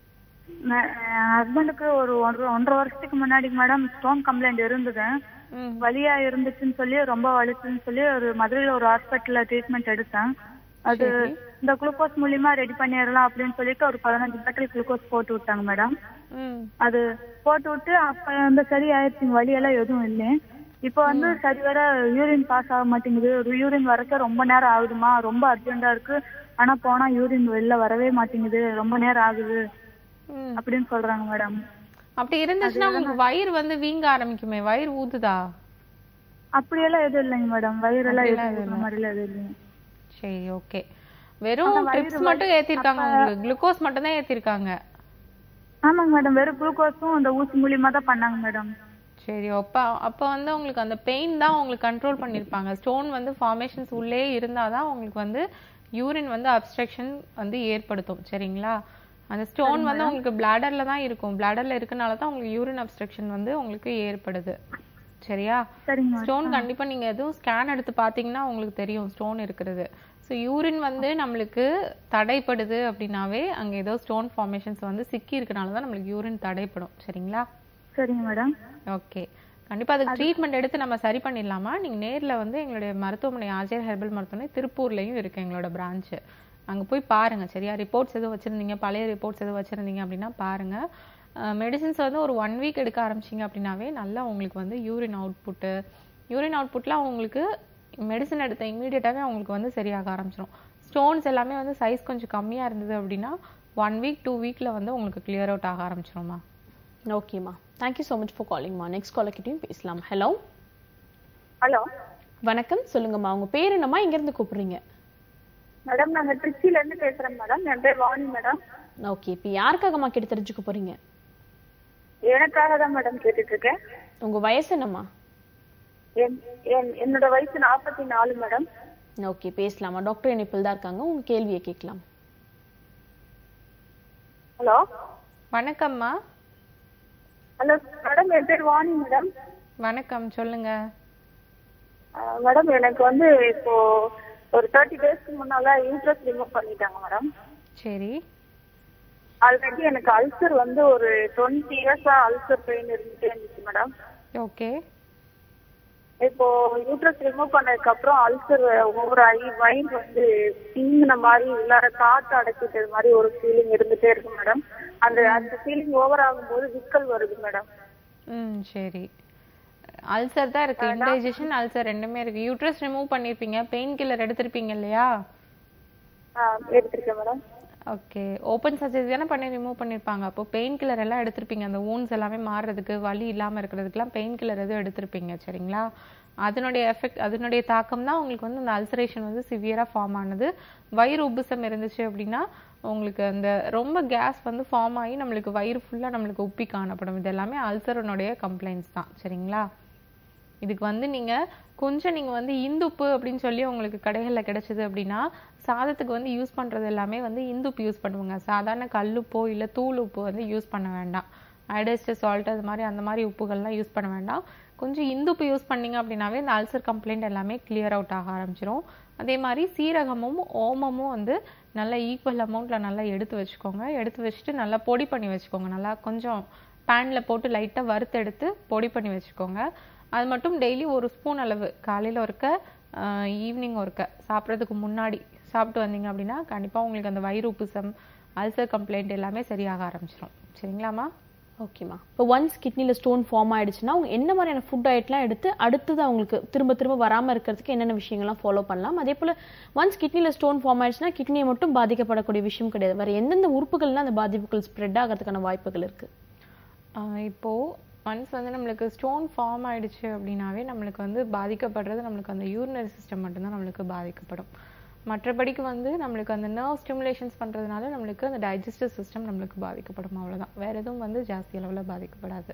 நான் என் ஹஸ்பண்டுக்கு ஒரு ஒன்றரை ஒன்றரை வருஷத்துக்கு முன்னாடி மேடம் ஸ்டோன் கம்ப்ளைண்ட் இருந்தது ம் வலியா இருந்துச்சுன்னு சொல்லி ரொம்ப வலிச்சுன்னு சொல்லி ஒரு மதுரையில ஒரு ஹாஸ்பிட்டல்ல ட்ரீட்மெண்ட் எடுத்தேன் அது இந்த குளுக்கோஸ் மூலியமா ரெடி பண்ணிடலாம் அப்படின்னு சொல்லிட்டு ஒரு பதினஞ்சு பாட்டில் குளுக்கோஸ் போட்டு விட்டாங்க மேடம் ம் அது போட்டு விட்டு அப்ப வந்து சரி ஆயிடுச்சுங்க வலி எல்லாம் எதுவும் இல்லை இப்போ வந்து சரி வர யூரின் பாஸ் ஆக மாட்டேங்குது யூரின் வரக்க ரொம்ப நேரம் ஆகுதுமா ரொம்ப அர்ஜென்டா இருக்கு ஆனா போனா யூரின் வெளில வரவே மாட்டேங்குது ரொம்ப நேரம் ஆகுது ம் அப்படின்னு சொல்றாங்க மேடம் அப்படி இருந்துச்சுன்னா உங்களுக்கு வயிறு வந்து வீங்க ஆரம்பிக்குமே வயிறு ஊதுதா அப்படியெல்லாம் எதுவும் இல்லைங்க மேடம் வயிறெல்லாம் அப்படியெல்லாம் எதுவும் எதுவும் இந்த மாதிரிலாம் எதுவும் இல்லைங்க சரி ஓகே வெறும் ட்ரிப்ஸ் மட்டும் ஏத்திருக்காங்க உங்களுக்கு குளுக்கோஸ் மட்டும் தான் ஏத்திருக்காங்க ஆமாங்க மேடம் வெறும் குளுக்கோஸும் இந்த ஊசி மூலியமா தான் பண்ணாங்க மேடம் சரி அப்ப அப்ப வந்து உங்களுக்கு அந்த பெயின் தான் உங்களுக்கு கண்ட்ரோல் பண்ணிருப்பாங்க ஸ்டோன் வந்து ஃபார்மேஷன்ஸ் உள்ளே இருந்தாதான் உங்களுக்கு வந்து யூரின் வந்து அப்ஸ்ட்ரக்ஷன் வந்து ஏற்படுத்தும் சரிங்களா அந்த ஸ்டோன் வந்து உங்களுக்கு பிளாடர்ல தான் இருக்கும் பிளாடர்ல இருக்கனால தான் உங்களுக்கு யூரின் அப்ஸ்ட்ரக்ஷன் வந்து உங்களுக்கு ஏற்படுது சரியா சரிங்க ஸ்டோன் கண்டிப்பா நீங்க எதுவும் ஸ்கேன் எடுத்து பாத்தீங்கன்னா உங்களுக்கு தெரியும் ஸ்டோன் இருக்கிறது ஸோ யூரின் வந்து நம்மளுக்கு தடைப்படுது அப்படின்னாவே அங்க ஏதோ ஸ்டோன் ஃபார்மேஷன்ஸ் வந்து சிக்கி இருக்கனால தான் நம்மளுக்கு யூரின் தடைப்படும் சரிங்களா சரிங்க மேடம் ஓகே கண்டிப்பா அதுக்கு ட்ரீட்மெண்ட் எடுத்து நம்ம சரி பண்ணிடலாமா நீங்க நேர்ல வந்து எங்களுடைய மருத்துவமனை ஆஜர் ஹெர்பல் மருத்துவமனை திருப்பூர்லயும் இருக்கு எங்களோட பிரான்ச் அங்க போய் பாருங்க சரியா ரிப்போர்ட்ஸ் எதுவும் வச்சிருந்தீங்க பழைய ரிப்போர்ட்ஸ் எதுவும் வச்சிருந்தீங்க அப்படின்னா பாருங்க மெடிசின்ஸ் வந்து ஒரு ஒன் வீக் எடுக்க ஆரம்பிச்சீங்க அப்படின்னாவே நல்லா உங்களுக்கு வந்து யூரின் அவுட்புட்டு யூரின் அவுட்புட்லாம் உங்களுக்கு மெடிசன் எடுத்த இமீடியட்டாவே உங்களுக்கு வந்து சரியாக ஆரம்பிச்சிடும் ஸ்டோன்ஸ் எல்லாமே வந்து சைஸ் கொஞ்சம் கம்மியா இருந்தது அப்படின்னா ஒன் வீக் டூ வீக்ல வந்து உங்களுக்கு கிளியர் அவுட் ஆக ஆரம்பிச்சிரும்மா ஓகேம்மா தேங்க்யூ ஸோ மச் ஃபார் காலிங்மா நெக்ஸ்ட் காலர்கிட்டையும் பேசலாம் ஹலோ ஹலோ வணக்கம் சொல்லுங்கம்மா உங்க பேர் என்னம்மா எங்க இருந்து கூப்பிடுறீங்க மேடம் நாங்க திருச்சியில இருந்து பேசுறோம் மேடம் என் பேர் வாணி மேடம் ஓகே இப்போ யாருக்காகம்மா கேட்டு தெரிஞ்சுக்க போறீங்க எனக்காக தான் மேடம் கேட்டுட்டு இருக்கேன் உங்க வயசு என்னம்மா என்- என்- என்னோட வயசு நாற்பத்தி நாலு மேடம் ஓகே பேசலாமா டாக்டர் இணைப்பில் தான் இருக்காங்க உங்க கேள்வியை கேட்கலாம் ஹலோ வணக்கம்மா ஹலோ மேடம் என் பேர் வாணி மேடம் வணக்கம் சொல்லுங்க மேடம் எனக்கு வந்து இப்போ ஒரு தேர்ட்டி டேஸ்க்கு முன்னால யூட்ரஸ் ரிமூவ் பண்ணிட்டாங்க மேடம் சரி ஆல்ரெடி எனக்கு அல்சர் வந்து ஒரு டுவெண்ட்டி இயர்ஸா அல்சர் பெயின் இருந்துட்டே இருந்துச்சு மேடம் ஓகே இப்போ யூட்ரஸ் ரிமூவ் பண்ணதுக்கு அப்புறம் அல்சர் ஓவர் ஆகி வயிறு வந்து பிங்கின மாதிரி உள்ளார காத்து அடைச்சிட்டது மாதிரி ஒரு ஃபீலிங் இருந்துட்டே இருக்கு மேடம் அந்த அந்த ஃபீலிங் ஓவர் ஆகும்போது விக்கல் வருது மேடம் ம் சரி அல்சர் தான் இருக்கு இன்டைஜஷன் அல்சர் ரெண்டுமே இருக்கு யூட்ரஸ் ரிமூவ் பண்ணிருப்பீங்க பெயின் கில்லர் எடுத்திருப்பீங்க இல்லையா எடுத்திருக்கேன் மேடம் ஓகே ஓப்பன் சர்ஜரி தானே பண்ணி ரிமூவ் பண்ணிருப்பாங்க அப்போ பெயின் கில்லர் எல்லாம் எடுத்திருப்பீங்க அந்த wounds எல்லாமே மாறுறதுக்கு வலி இல்லாம இருக்கிறதுக்குலாம் பெயின் கில்லர் எதுவும் எடுத்திருப்பீங்க சரிங்களா அதனுடைய எஃபெக்ட் அதனுடைய தாக்கம் தான் உங்களுக்கு வந்து அந்த அல்சரேஷன் வந்து சிவியரா ஃபார்ம் ஆனது வயிறு உப்புசம் இருந்துச்சு அப்படின்னா உங்களுக்கு அந்த ரொம்ப கேஸ் வந்து ஃபார்ம் ஆகி நம்மளுக்கு வயிறு ஃபுல்லா நம்மளுக்கு உப்பி காணப்படும் இது எல்லாமே அல்சரனுடைய கம்ப்ளைண்ட்ஸ் தான் சரிங்களா இதுக்கு வந்து நீங்க கொஞ்சம் நீங்க வந்து இந்துப்பு அப்படின்னு சொல்லி உங்களுக்கு கடைகள்ல கிடைச்சது அப்படின்னா சாதத்துக்கு வந்து யூஸ் பண்றது எல்லாமே வந்து இந்துப்பு யூஸ் பண்ணுவாங்க சாதாரண கல்லுப்போ இல்ல தூள் உப்பு வந்து யூஸ் பண்ண வேண்டாம் அயடைஸ்டு சால்ட் அது மாதிரி அந்த மாதிரி உப்புகள்லாம் யூஸ் பண்ண வேண்டாம் கொஞ்சம் இந்துப்பு யூஸ் பண்ணீங்க அப்படின்னாவே இந்த அல்சர் கம்ப்ளைண்ட் எல்லாமே கிளியர் அவுட் ஆக ஆரம்பிச்சிரும் அதே மாதிரி சீரகமும் ஓமமும் வந்து நல்லா ஈக்குவல் அமௌண்ட்ல நல்லா எடுத்து வச்சுக்கோங்க எடுத்து வச்சுட்டு நல்லா பொடி பண்ணி வச்சுக்கோங்க நல்லா கொஞ்சம் பேன்ல போட்டு லைட்டா வறுத்து எடுத்து பொடி பண்ணி வச்சுக்கோங்க அது மட்டும் டெய்லி ஒரு ஸ்பூன் அளவு காலையில ஒருக்க ஈவினிங் ஒருக்க சாப்பிட்றதுக்கு முன்னாடி சாப்பிட்டு வந்தீங்க அப்படின்னா கண்டிப்பா உங்களுக்கு அந்த வயிறு உப்புசம் அல்சர் கம்ப்ளைண்ட் எல்லாமே சரியாக ஆரம்பிச்சிடும் சரிங்களாம்மா ஓகேம்மா இப்போ ஒன்ஸ் கிட்னியில் ஸ்டோன் ஃபார்ம் ஆயிடுச்சுன்னா அவங்க என்ன மாதிரியான ஃபுட் டயட்லாம் எடுத்து அடுத்தது அவங்களுக்கு திரும்ப திரும்ப வராமல் இருக்கிறதுக்கு என்னென்ன விஷயங்கள்லாம் ஃபாலோ பண்ணலாம் அதே போல் ஒன்ஸ் கிட்னியில் ஸ்டோன் ஃபார்ம் ஆயிடுச்சுன்னா கிட்னியை மட்டும் பாதிக்கப்படக்கூடிய விஷயம் கிடையாது வேறு எந்தெந்த உறுப்புகள்லாம் அந்த பாதிப்புகள் ஸ்ப்ரெட் ஆகிறதுக்கான வாய்ப்புகள் இருக்கு ஆஹ் இப்போ ஒன்ஸ் வந்து நம்மளுக்கு ஸ்டோன் ஃபார்ம் ஆயிடுச்சு அப்படின்னாவே நம்மளுக்கு வந்து பாதிக்கப்படுறது நம்மளுக்கு அந்த யூரினரி சிஸ்டம் மட்டும்தான் நம்மளுக்கு பாதிக்கப்படும் மற்றபடிக்கு வந்து நம்மளுக்கு அந்த நர்வ் ஸ்டிமுலேஷன்ஸ் பண்றதுனால நம்மளுக்கு அந்த டைஜஸ்டிவ் சிஸ்டம் நம்மளுக்கு பாதிக்கப்படும் அவ்வளவுதான் வேற எதுவும் வந்து ஜாஸ்தி அளவுல பாதிக்கப்படாது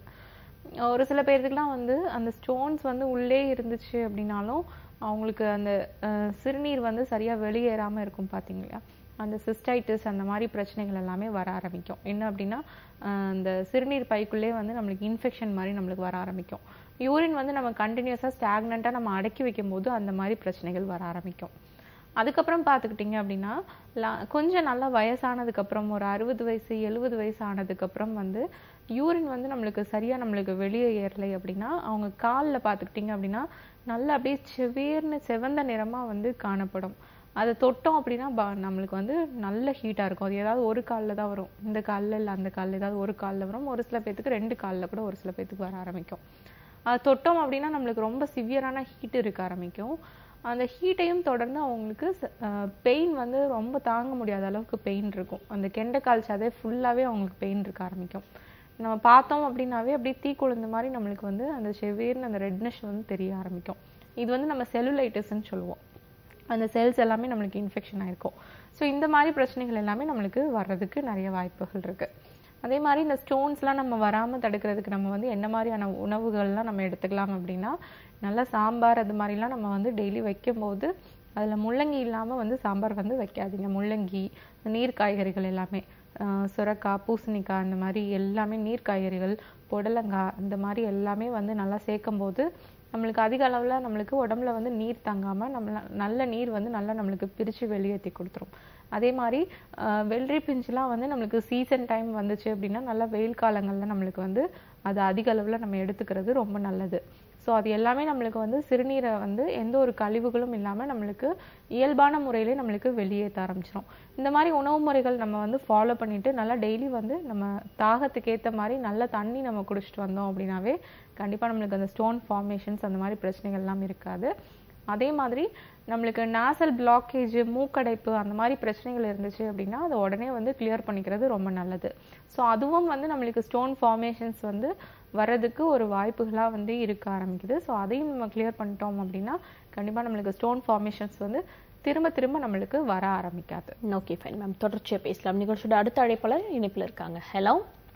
ஒரு சில பேர்த்துக்குலாம் வந்து அந்த ஸ்டோன்ஸ் வந்து உள்ளே இருந்துச்சு அப்படின்னாலும் அவங்களுக்கு அந்த அஹ், சிறுநீர் வந்து சரியா வெளியேறாம இருக்கும் பாத்தீங்களா அந்த சிஸ்டைட்டிஸ் அந்த மாதிரி பிரச்சனைகள் எல்லாமே வர ஆரம்பிக்கும் என்ன அப்படின்னா அஹ், அந்த சிறுநீர் பைக்குள்ளே வந்து நம்மளுக்கு இன்ஃபெக்ஷன் மாதிரி நம்மளுக்கு வர ஆரம்பிக்கும் யூரின் வந்து நம்ம கண்டினியூஸாக ஸ்டாக்னண்ட்டாக நம்ம அடக்கி வைக்கும் போது அந்த மாதிரி பிரச்சனைகள் வர ஆரம்பிக்கும் அதுக்கப்புறம் பார்த்துக்கிட்டிங்க அப்படின்னா லா- கொஞ்சம் நல்லா வயசானதுக்கு அப்புறம் ஒரு அறுபது வயசு எழுபது வயசு ஆனதுக்கு அப்புறம் வந்து யூரின் வந்து நம்மளுக்கு சரியா நம்மளுக்கு வெளியே ஏறலை அப்படின்னா அவங்க காலில் பார்த்துக்கிட்டிங்க அப்படின்னா நல்லா அப்படியே செவேர்னு சிவந்த நிறமா வந்து காணப்படும் அதை தொட்டோம் அப்படின்னா ப- நம்மளுக்கு வந்து நல்ல ஹீட்டா இருக்கும் அது ஏதாவது ஒரு காலில் தான் வரும் இந்த காலில் இல்லை அந்த காலில் ஏதாவது ஒரு காலில் வரும் ஒரு சில பேத்துக்கு ரெண்டு காலில் கூட ஒரு சில பேத்துக்கு வர ஆரம்பிக்கும் அது தொட்டோம் அப்படின்னா நம்மளுக்கு ரொம்ப சிவியரான ஹீட் இருக்க ஆரம்பிக்கும் அந்த ஹீட்டையும் தொடர்ந்து அவங்களுக்கு பெயின் வந்து ரொம்ப தாங்க முடியாத அளவுக்கு பெயின் இருக்கும் அந்த கெண்டைக்கால் சதை ஃபுல்லாவே அவங்களுக்கு பெயின் இருக்க ஆரம்பிக்கும் நம்ம பார்த்தோம் அப்படின்னாவே அப்படியே தீக்குழந்த மாதிரி நம்மளுக்கு வந்து அந்த செவ்வேர்னு அந்த ரெட்னஸ் வந்து தெரிய ஆரம்பிக்கும் இது வந்து நம்ம செல்லுலைட்டிஸ்ன்னு சொல்லுவோம் அந்த செல்ஸ் எல்லாமே நம்மளுக்கு இன்ஃபெக்ஷன் ஆயிருக்கும் ஸோ இந்த மாதிரி பிரச்சனைகள் எல்லாமே நம்மளுக்கு வர்றதுக்கு நிறைய வாய்ப்புகள் இருக்கு அதே மாதிரி இந்த ஸ்டோன்ஸ்லாம் நம்ம வராம தடுக்கிறதுக்கு நம்ம வந்து என்ன மாதிரியான உணவுகள்லாம் நம்ம எடுத்துக்கலாம் அப்படின்னா நல்லா சாம்பார் அது மாதிரிலாம் நம்ம வந்து டெய்லி வைக்கும்போது அதுல முள்ளங்கி இல்லாம வந்து சாம்பார் வந்து வைக்காதீங்க முள்ளங்கி நீர் காய்கறிகள் எல்லாமே ஆஹ் சுரக்காய் பூசணிக்காய் அந்த மாதிரி எல்லாமே நீர் காய்கறிகள் புடலங்காய் இந்த மாதிரி எல்லாமே வந்து நல்லா சேர்க்கும் போது நம்மளுக்கு அதிக அளவுல நம்மளுக்கு உடம்புல வந்து நீர் தங்காம நம்மள நல்ல நீர் வந்து நல்லா நம்மளுக்கு பிரிச்சு வெளியேற்றி கொடுத்துரும் அதே மாதிரி ஆஹ் வெள்ளரி பிஞ்சுலாம் வந்து நம்மளுக்கு சீசன் டைம் வந்துச்சு அப்படின்னா நல்லா வெயில் காலங்கள்ல நம்மளுக்கு வந்து அது அதிக அளவுல நம்ம எடுத்துக்கிறது ரொம்ப நல்லது ஸோ அது எல்லாமே நம்மளுக்கு வந்து சிறுநீரை வந்து எந்த ஒரு கழிவுகளும் இல்லாம நம்மளுக்கு இயல்பான முறையிலே நம்மளுக்கு வெளியேற்ற ஆரம்பிச்சிடும் இந்த மாதிரி உணவு முறைகள் நம்ம வந்து ஃபாலோ பண்ணிட்டு நல்லா டெய்லி வந்து நம்ம தாகத்துக்கு ஏத்த மாதிரி நல்ல தண்ணி நம்ம குடிச்சிட்டு வந்தோம் அப்படின்னாவே கண்டிப்பா நம்மளுக்கு அந்த ஸ்டோன் ஃபார்மேஷன்ஸ் அந்த மாதிரி பிரச்சனைகள் எல்லாம் இருக்காது அதே மாதிரி நம்மளுக்கு நாசல் பிளாக்கேஜ் மூக்கடைப்பு அந்த மாதிரி பிரச்சனைகள் இருந்துச்சு அப்படின்னா அதை உடனே வந்து கிளியர் பண்ணிக்கிறது ரொம்ப நல்லது ஸோ அதுவும் வந்து நம்மளுக்கு ஸ்டோன் ஃபார்மேஷன்ஸ் வந்து வர்றதுக்கு ஒரு வாய்ப்புகளா வந்து இருக்க ஆரம்பிக்குது ஸோ அதையும் நம்ம கிளியர் பண்ணிட்டோம் அப்படின்னா கண்டிப்பா நம்மளுக்கு ஸ்டோன் ஃபார்மேஷன்ஸ் வந்து திரும்ப திரும்ப நம்மளுக்கு வர ஆரம்பிக்காது ஓகே ஃபைன் மேம் தொடர்ச்சியா பேசலாம் நிகழ்ச்சியோட அடுத்த அழைப்பாளர் இணைப்புல இருக்காங்க ஹலோ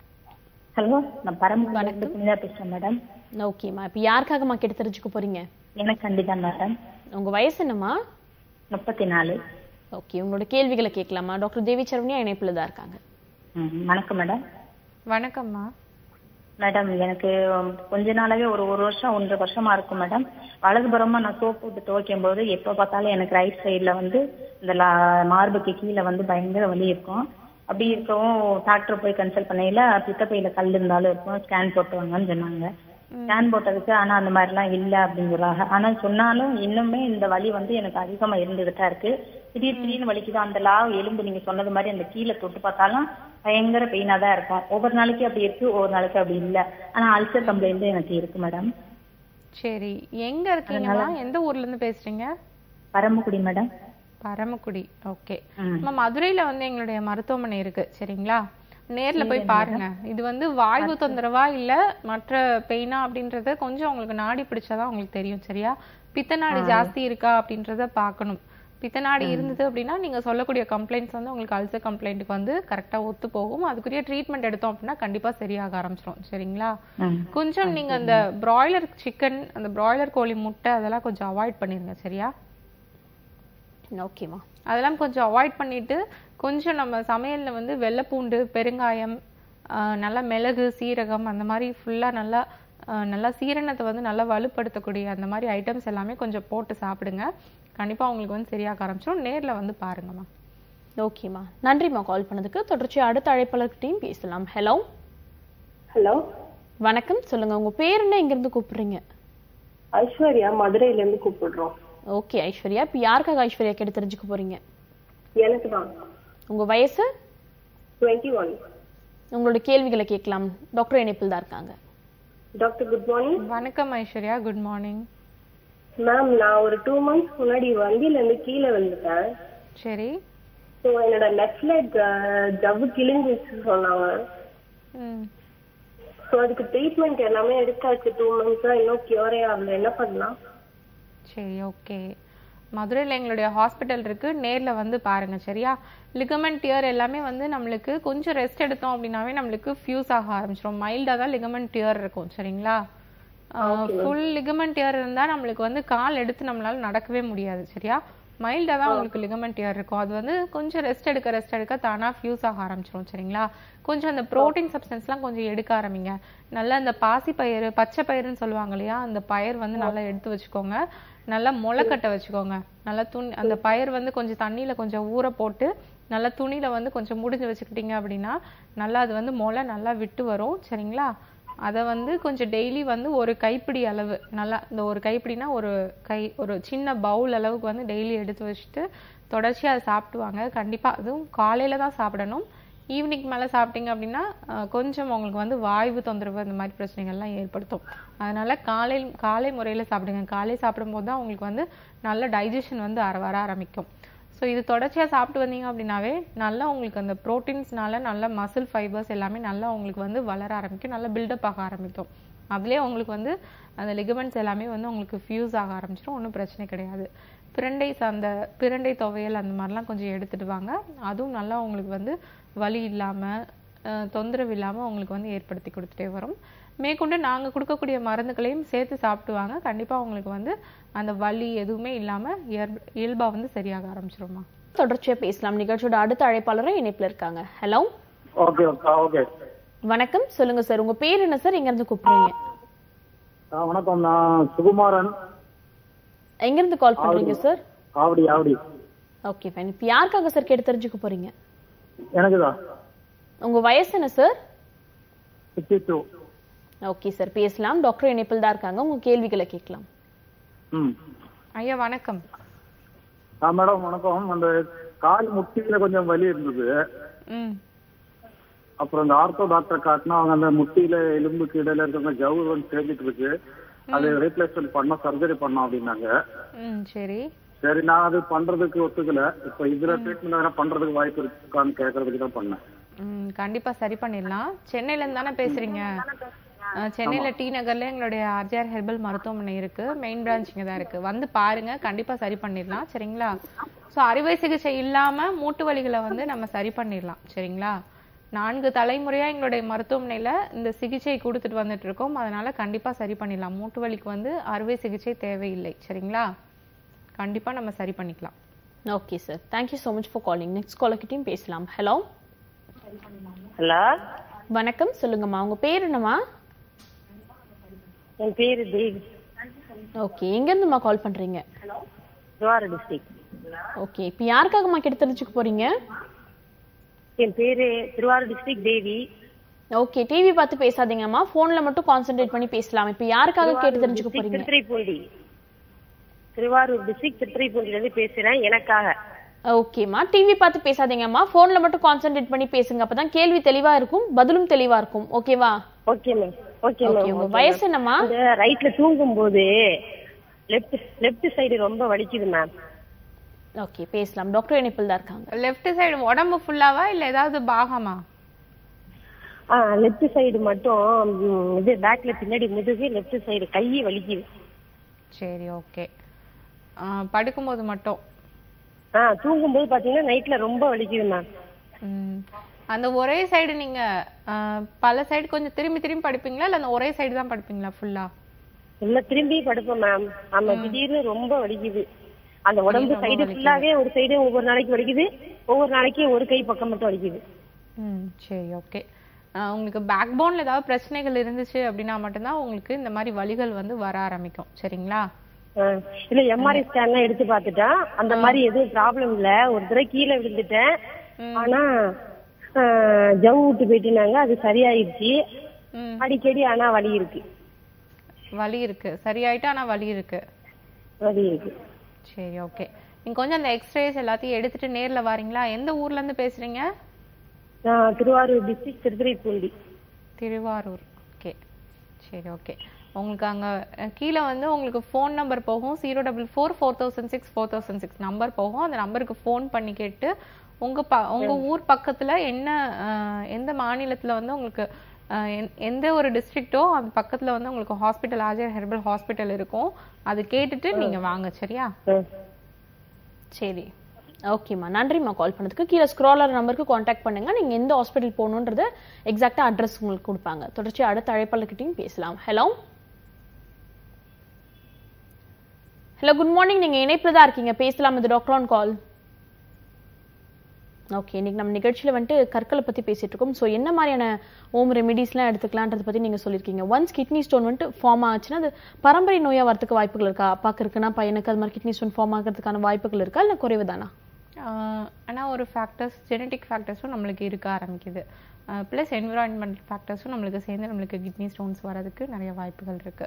ஹலோ நான் பரமக்குடியிலிருந்து புனிதா பேசுறேன் மேடம் ஓகேம்மா இப்போ யாருக்காகம்மா கேட்டு தெரிஞ்சுக்க போறீங்க எனக்கு கண்டிதா மேடம் உங்க வயசு என்னம்மா முப்பத்தி நாலு ஓகே உங்களோட கேள்விகளை கேட்கலாமா டாக்டர் தேவி சரவணியா இணைப்புல தான் இருக்காங்க ம், வணக்கம் மேடம் வணக்கம்மா மேடம் எனக்கு கொஞ்ச நாளாவே ஒரு ஒரு வருஷம் ஒன்றரை வருஷமா இருக்கும் மேடம் வலதுபுறமா நான் சோப் போட்டு துவைக்கும் போது எப்ப பார்த்தாலும் எனக்கு ரைட் சைடுல வந்து இந்த லா- மார்புக்கு கீழே வந்து பயங்கர வலி இருக்கும் அப்படி இருக்கவும் டாக்டர் போய் கன்சல்ட் பண்ணையில பித்தப்பையில கல் இருந்தாலும் இருக்கும் ஸ்கேன் போட்டு வாங்கன்னு சொன்னாங்க ஸ்கேன் போட்டதுக்கு ஆனா அந்த மாதிரிலாம் இல்ல அப்படிங்கிறாங்க ஆனா சொன்னாலும் இன்னுமே இந்த வலி வந்து எனக்கு அதிகமா இருந்துகிட்டு தான் இருக்கு திடீர் திடீர்னு வலிக்குது அந்த லாவ் எலும்பு நீங்க சொன்னது மாதிரி அந்த கீழே தொட்டு பார்த்தாலும் பயங்கர பெயினா தான் இருக்கும் ஒவ்வொரு நாளைக்கு அப்படி இருக்கு ஒவ்வொரு நாளைக்கு அப்படி இல்ல ஆனா அல்சர் கம்ப்ளைண்ட் எனக்கு இருக்கு மேடம் சரி எங்க இருக்கீங்கம்மா எந்த ஊர்ல இருந்து பேசுறீங்க பரமக்குடி மேடம் பரமக்குடி ஓகே ம். நம்ம மதுரையில வந்து எங்களுடைய மருத்துவமனை இருக்கு சரிங்களா நேர்ல போய் பாருங்க இது வந்து வாய்வு தொந்தரவா இல்ல மற்ற பெயினா அப்படின்றத கொஞ்சம் உங்களுக்கு நாடி பிடிச்சாதான் உங்களுக்கு தெரியும் சரியா பித்தநாடி ஜாஸ்தி இருக்கா அப்படின்றத பார்க்கணும் பித்தநாடி இருந்தது அப்படின்னா நீங்க சொல்லக்கூடிய கம்ப்ளைண்ட்ஸ் வந்து உங்களுக்கு அல்சர் கம்ப்ளைண்ட்டுக்கு வந்து கரெக்டா ஒத்து போகும் அதுக்குரிய ட்ரீட்மெண்ட் எடுத்தோம் அப்படின்னா கண்டிப்பா சரியாக ஆரம்பிச்சிடும் சரிங்களா கொஞ்சம் நீங்க அந்த பிராய்லர் சிக்கன் அந்த பிராய்லர் கோழி முட்டை அதெல்லாம் கொஞ்சம் அவாய்ட் பண்ணிருங்க சரியா ஓகேமா அதெல்லாம் கொஞ்சம் அவாய்ட் பண்ணிட்டு கொஞ்சம் நம்ம சமையல்ல வந்து வெள்ளைப்பூண்டு பெருங்காயம் ஆஹ் நல்லா மிளகு சீரகம் அந்த மாதிரி ஃபுல்லா நல்லா ஆஹ் நல்லா சீரணத்தை வந்து நல்லா வலுப்படுத்தக்கூடிய அந்த மாதிரி ஐட்டம்ஸ் எல்லாமே கொஞ்சம் போட்டு சாப்பிடுங்க கண்டிப்பா உங்களுக்கு வந்து சரியாக ஆரம்பிச்சிடும் நேர்ல வந்து பாருங்கம்மா ஓகேம்மா நன்றிம்மா கால் பண்ணதுக்கு தொடர்ச்சி அடுத்த அழைப்பாளர்கிட்டையும் பேசலாம் ஹலோ ஹலோ வணக்கம் சொல்லுங்க உங்க பேர் என்ன எங்க இருந்து கூப்பிடுறீங்க ஐஸ்வர்யா மதுரையில இருந்து கூப்பிடுறோம் ஓகே ஐஸ்வர்யா இப்போ யாருக்காக ஐஸ்வர்யா கேட்டு தெரிஞ்சுக்க போறீங்க எனக்கு தான் உங்க வயசு டுவெண்ட்டி ஒன் உங்களோட கேள்விகளை கேட்கலாம் டாக்டர் இணைப்பில் தான் இருக்காங்க டாக்டர் குட் மார்னிங் வணக்கம் ஐஸ்வர்யா குட் மார்னிங் மேம் நான் ஒரு டூ மந்த்ஸ் முன்னாடி வண்டியில இருந்து கீழே வந்துட்டேன் சரி ஸோ என்னோட லெஃப்ட் லெக் ஜவ்வு கிழிஞ்சிச்சு சொன்னாங்க ம் ஸோ அதுக்கு ட்ரீட்மெண்ட் எல்லாமே எடுத்தாச்சு டூ மந்த்ஸா இன்னும் கியூரே ஆகல என்ன பண்ணலாம் சரி ஓகே மதுரையில் எங்களுடைய ஹாஸ்பிட்டல் இருக்கு நேர்ல வந்து பாருங்க சரியா லிகமெண்ட் டியர் எல்லாமே வந்து நம்மளுக்கு கொஞ்சம் ரெஸ்ட் எடுத்தோம் அப்படின்னாவே நம்மளுக்கு ஃபியூஸ் ஆக ஆரம்பிச்சிடும் மைல்டாக தான் லிகமெண்ட் டியர் இருக்கும் சரிங்களா ஃபுல் லிகமெண்ட் டியர் இருந்தா நம்மளுக்கு வந்து கால் எடுத்து நம்மளால நடக்கவே முடியாது சரியா மைல்டாக தான் உங்களுக்கு லிகமெண்ட் டியர் இருக்கும் அது வந்து கொஞ்சம் ரெஸ்ட் எடுக்க ரெஸ்ட் எடுக்க தானா ஃபியூஸ் ஆக ஆரம்பிச்சிடும் சரிங்களா கொஞ்சம் அந்த ப்ரோட்டீன் சப்ஸ்டன்ஸ்லாம் கொஞ்சம் எடுக்க ஆரம்பிங்க நல்லா இந்த பாசி பயிறு பச்சை பயிறுன்னு சொல்லுவாங்க இல்லையா அந்த பயிர் வந்து நல்லா எடுத்து வச்சுக்கோங்க நல்லா முளைக்கட்ட வச்சுக்கோங்க நல்லா துணி அந்த பயிர் வந்து கொஞ்சம் தண்ணியில கொஞ்சம் ஊற போட்டு நல்லா துணியில வந்து கொஞ்சம் முடிஞ்சு வச்சுக்கிட்டீங்க அப்படின்னா நல்லா அது வந்து முளை நல்லா விட்டு வரும் சரிங்களா அதை வந்து கொஞ்சம் டெய்லி வந்து ஒரு கைப்பிடி அளவு நல்லா இந்த ஒரு கைப்பிடினா ஒரு கை ஒரு சின்ன பவுல் அளவுக்கு வந்து டெய்லி எடுத்து வச்சுட்டு தொடர்ச்சியா அதை சாப்பிடுவாங்க கண்டிப்பா அதுவும் காலையில தான் சாப்பிடணும் ஈவினிங் மேல சாப்பிட்டீங்க அப்படின்னா அஹ், கொஞ்சம் உங்களுக்கு வந்து வாய்வு தொந்தரவு இந்த மாதிரி பிரச்சனைகள்லாம் ஏற்படுத்தும் அதனால காலை காலை முறையில சாப்பிடுங்க காலை சாப்பிடும்போது தான் உங்களுக்கு வந்து நல்ல டைஜஷன் வந்து அர- வர ஆரம்பிக்கும் ஸோ இது தொடர்ச்சியா சாப்பிட்டு வந்தீங்க அப்படின்னாவே நல்லா உங்களுக்கு அந்த ப்ரோட்டீன்ஸ்னால நல்ல மசில் ஃபைபர்ஸ் எல்லாமே நல்லா உங்களுக்கு வந்து வளர ஆரம்பிக்கும் நல்லா பில்டப் ஆக ஆரம்பிக்கும் அதுலயே உங்களுக்கு வந்து அந்த லிகமெண்ட்ஸ் எல்லாமே வந்து உங்களுக்கு ஃபியூஸ் ஆக ஆரம்பிச்சிடும் ஒன்றும் பிரச்சனை கிடையாது பிரண்டை சார்ந்த பிரண்டை துவையல் அந்த மாதிரிலாம் கொஞ்சம் எடுத்துட்டு வாங்க அதுவும் நல்லா உங்களுக்கு வந்து வலி இல்லாம அஹ், தொந்தரவு இல்லாம உங்களுக்கு வந்து ஏற்படுத்தி கொடுத்துட்டே வரும் மேற்கொண்டு நாங்க கொடுக்கக்கூடிய மருந்துகளையும் சேர்த்து சாப்பிட்டு வாங்க கண்டிப்பா உங்களுக்கு வந்து அந்த வலி எதுவுமே இல்லாம இயல்பு- இயல்பா வந்து சரியாக ஆரம்பிச்சிருமா தொடர்ச்சியா பேசலாம் நிகழ்ச்சியோட அடுத்த அழைப்பாளரும் இணைப்புல இருக்காங்க ஹலோ ஓகே ஓகே வணக்கம் சொல்லுங்க சார் உங்க பேர் என்ன சார் எங்க இருந்து கூப்பிடுறீங்க வணக்கம் நான் சுகுமாரன் எங்க இருந்து கால் பண்றீங்க sir Avadi Avadi okay fine இப்போ யாருக்காக சார் கேட்டு தெரிஞ்சுக்க போறீங்க எனக்குதான் உங்க வயசு என்ன sir sixty two okay sir பேசலாம் டாக்டர் இணைப்பில் தான் இருக்காங்க உங்க கேள்விகளை கேட்கலாம் ம் ஐயா வணக்கம் ஆ மேடம் வணக்கம் அந்த கால் முட்டியில கொஞ்சம் வலி இருந்தது ம் அப்புறம் இந்த ஆர்த்தோ டாக்டர் காட்டினா அவங்க அந்த முட்டியில எலும்புக்கு இடையில இருக்கிற ஜவ்வு வந்து சேர்ந்துட்டு இருக்கு அது ரீப்ளேஸ்மெண்ட் பண்ண சர்ஜரி பண்ணோம் அப்படின்னாங்க ம் சரி சரி நான் அது பண்றதுக்கு ஒத்துக்கல இப்ப இதுல ட்ரீட்மெண்ட் வேணா பண்றதுக்கு வாய்ப்பு இருக்கான்னு கேட்கறதுக்கு தான் பண்ணேன் ம் கண்டிப்பா சரி பண்ணிடலாம் சென்னையில இருந்து தானே பேசுறீங்க அஹ், சென்னையில டி நகர்ல எங்களுடைய ஆர்ஜிஆர் ஹெர்பல் மருத்துவமனை இருக்கு மெயின் பிரான்ச் இங்க தான் இருக்கு வந்து பாருங்க கண்டிப்பா சரி பண்ணிடலாம் சரிங்களா சோ அறுவை சிகிச்சை இல்லாம மூட்டு வலிகளை வந்து நம்ம சரி பண்ணிடலாம் சரிங்களா நான்கு தலைமுறையா எங்களுடைய மருத்துவமனையில இந்த சிகிச்சை கொடுத்துட்டு வந்துட்டு இருக்கோம் அதனால கண்டிப்பா சரி பண்ணிடலாம் மூட்டு வலிக்கு வந்து அறுவை சிகிச்சை தேவையில்லை சரிங்களா கண்டிப்பா நம்ம சரி பண்ணிக்கலாம் okay sir thank you so much for calling next காலர்கிட்டையும் பேசலாம் ஹலோ ஹலோ வணக்கம் சொல்லுங்கம்மா உங்க பேர் என்னம்மா என் பேரு தேவி ஓகே எங்க இருந்துமா கால் பண்றீங்க திருவாரூர் டிஸ்ட்ரிக்ட் ஓகே இப்போ யாருக்காகமா கேட்டு தெரிஞ்சுக்க போறீங்க என் பேரு Tiruvarur district Devi okay TV பார்த்து பேசாதீங்கம்மா போன்ல மட்டும் கான்சென்ட்ரேட் பண்ணி பேசலாம் இப்போ யாருக்காக கேட்டு தெரிஞ்சுக்க district போறீங்க திருத்துறைப்பூண்டி திருவாரூர் டிஸ்ட்ரிக்ட் திருத்துறைப்பூண்டில இருந்து பேசுறேன் எனக்காக ஓகேம்மா டிவி பார்த்து பேசாதீங்கம்மா போன்ல மட்டும் கான்சென்ட்ரேட் பண்ணி பேசுங்க அப்பதான் கேள்வி தெளிவா இருக்கும் பதிலும் தெளிவா இருக்கும் ஓகேவா okay ma'am okay Okay, ma'am உங்க வயசு என்னம்மா அந்த ரைட்ல தூங்கும் போது லெஃப்ட் லெஃப்ட் சைடு ரொம்ப வலிக்குது மேம் ஓகே பேசலாம் டாக்டர் இணைப்பில் தான் இருக்காங்க லெஃப்ட் சைடு உடம்பு ஃபுல்லாவா இல்ல ஏதாவது பாகமா ஆ லெஃப்ட் சைடு மட்டும் ம், இது பேக்ல பின்னாடி முதுகு லெஃப்ட் சைடு கை வலிக்குது சரி ஓகே படுக்கும்போது மட்டும் ஆ தூங்கும்போது பாத்தீங்கன்னா நைட்ல ரொம்ப வலிக்குது மேம் ம். அந்த ஒரே சைடு நீங்க ஆ, பல சைடு கொஞ்சம் திரும்பி திரும்பி படுப்பீங்களா இல்ல அந்த ஒரே சைடு தான் படுப்பீங்களா ஃபுல்லா இல்ல திரும்பி படுப்பேன் மேம் ஆமா திடீர்னு ரொம்ப வலிக்குது அந்த உடம்பு ரொம்ப சைடு வலிக்குது. ஃபுல்லாவே ஒரு சைடு ஒவ்வொரு நாளைக்கு வலிக்குது ஒவ்வொரு நாளைக்கு ஒரு கை பக்கம் மட்டும் வலிக்குது ம் சரி ஓகே உங்களுக்கு பேக் போன்ல ஏதாவது பிரச்சனைகள் இருந்துச்சு அப்படின்னா மட்டும்தான் உங்களுக்கு இந்த மாதிரி வலிகள் வந்து வர ஆரம்பிக்கும் சரிங்களா ஆ, இல்ல எம்ஆர்ஐ ஸ்கேன்லாம் எடுத்து பார்த்துட்டா அந்த மாதிரி எதுவும் ப்ராப்ளம் இல்ல ஒரு தடவை கீழே விழுந்துட்டேன் ஆனா ஆ, ஜவ்வு விட்டு போயிட்டுனாங்க அது சரியாயிருச்சு ம். அடிக்கடி ஆனா வலி இருக்கு வலி இருக்கு சரியாயிட்டு ஆனா வலி இருக்கு வலி இருக்கு சரி ஓகே நீங்க கொஞ்சம் அந்த எக்ஸ்ரேஸ் எல்லாத்தையும் எடுத்துட்டு நேர்ல வாரீங்களா எந்த ஊர்ல இருந்து பேசுறீங்க நான் திருவாரூர் டிஸ்ட்ரிக்ட் திருத்துறைப்பூண்டி திருவாரூர் ஓகே சரி ஓகே உங்களுக்கு அங்க அஹ், கீழே வந்து உங்களுக்கு ஃபோன் நம்பர் போகும் zero double four four thousand six four thousand six number போகும் அந்த நம்பருக்கு ஃபோன் பண்ணி கேட்டு உங்க ப உங்க ஊர் பக்கத்துல என்ன அஹ், எந்த மாநிலத்துல வந்து உங்களுக்கு அஹ், எந்த- எந்த ஒரு டிஸ்ட்ரிக்ட்டோ அந்த பக்கத்துல வந்து உங்களுக்கு ஹாஸ்பிட்டல் ஆஜர் ஹெர்பல் ஹாஸ்பிட்டல் இருக்கும் அது கேட்டுட்டு நீங்க வாங்க சரியா சரி ஓகேம்மா நன்றிம்மா கால் பண்ணதுக்கு கீழே ஸ்க்ராலர் நம்பருக்கு காண்டாக்ட் பண்ணுங்க நீங்க எந்த ஹாஸ்பிட்டல் போகணுன்றது எக்ஸாக்டா அட்ரஸ் உங்களுக்கு கொடுப்பாங்க தொடர்ச்சி அடுத்த அழைப்பாளர்கிட்டையும் பேசலாம் ஹலோ ஹலோ குட் மார்னிங் நீங்க இணைப்புல தான் இருக்கீங்க பேசலாம் இது டாக்டர் ஆன் கால் ஓகே இன்னைக்கு நம்ம நிகழ்ச்சியில வந்துட்டு கற்களை பத்தி பேசிட்டு இருக்கோம் ஸோ என்ன மாதிரியான ஹோம் ரெமிடிஸ்லாம் எடுத்துக்கலான்றத பத்தி நீங்க சொல்லியிருக்கீங்க ஒன்ஸ் கிட்னி ஸ்டோன் வந்துட்டு ஃபார்ம் ஆச்சுன்னா அது பரம்பரை நோயா வரதுக்கு வாய்ப்புகள் இருக்கா அப்பாக்கு இருக்குன்னா பையனுக்கு அது மாதிரி கிட்னி ஸ்டோன் ஃபார்ம் ஆகிறதுக்கான வாய்ப்புகள் இருக்கா இல்லை குறைவுதானா ஆஹ் ஆனா ஒரு ஃபேக்டர்ஸ் ஜெனட்டிக் ஃபேக்டர்ஸும் நம்மளுக்கு இருக்க ஆரம்பிக்குது ப்ளஸ் என்விரான்மெண்ட் ஃபேக்டர்ஸும் நம்மளுக்கு சேர்ந்து நம்மளுக்கு கிட்னி ஸ்டோன்ஸ் வரதுக்கு நிறைய வாய்ப்புகள் இருக்கு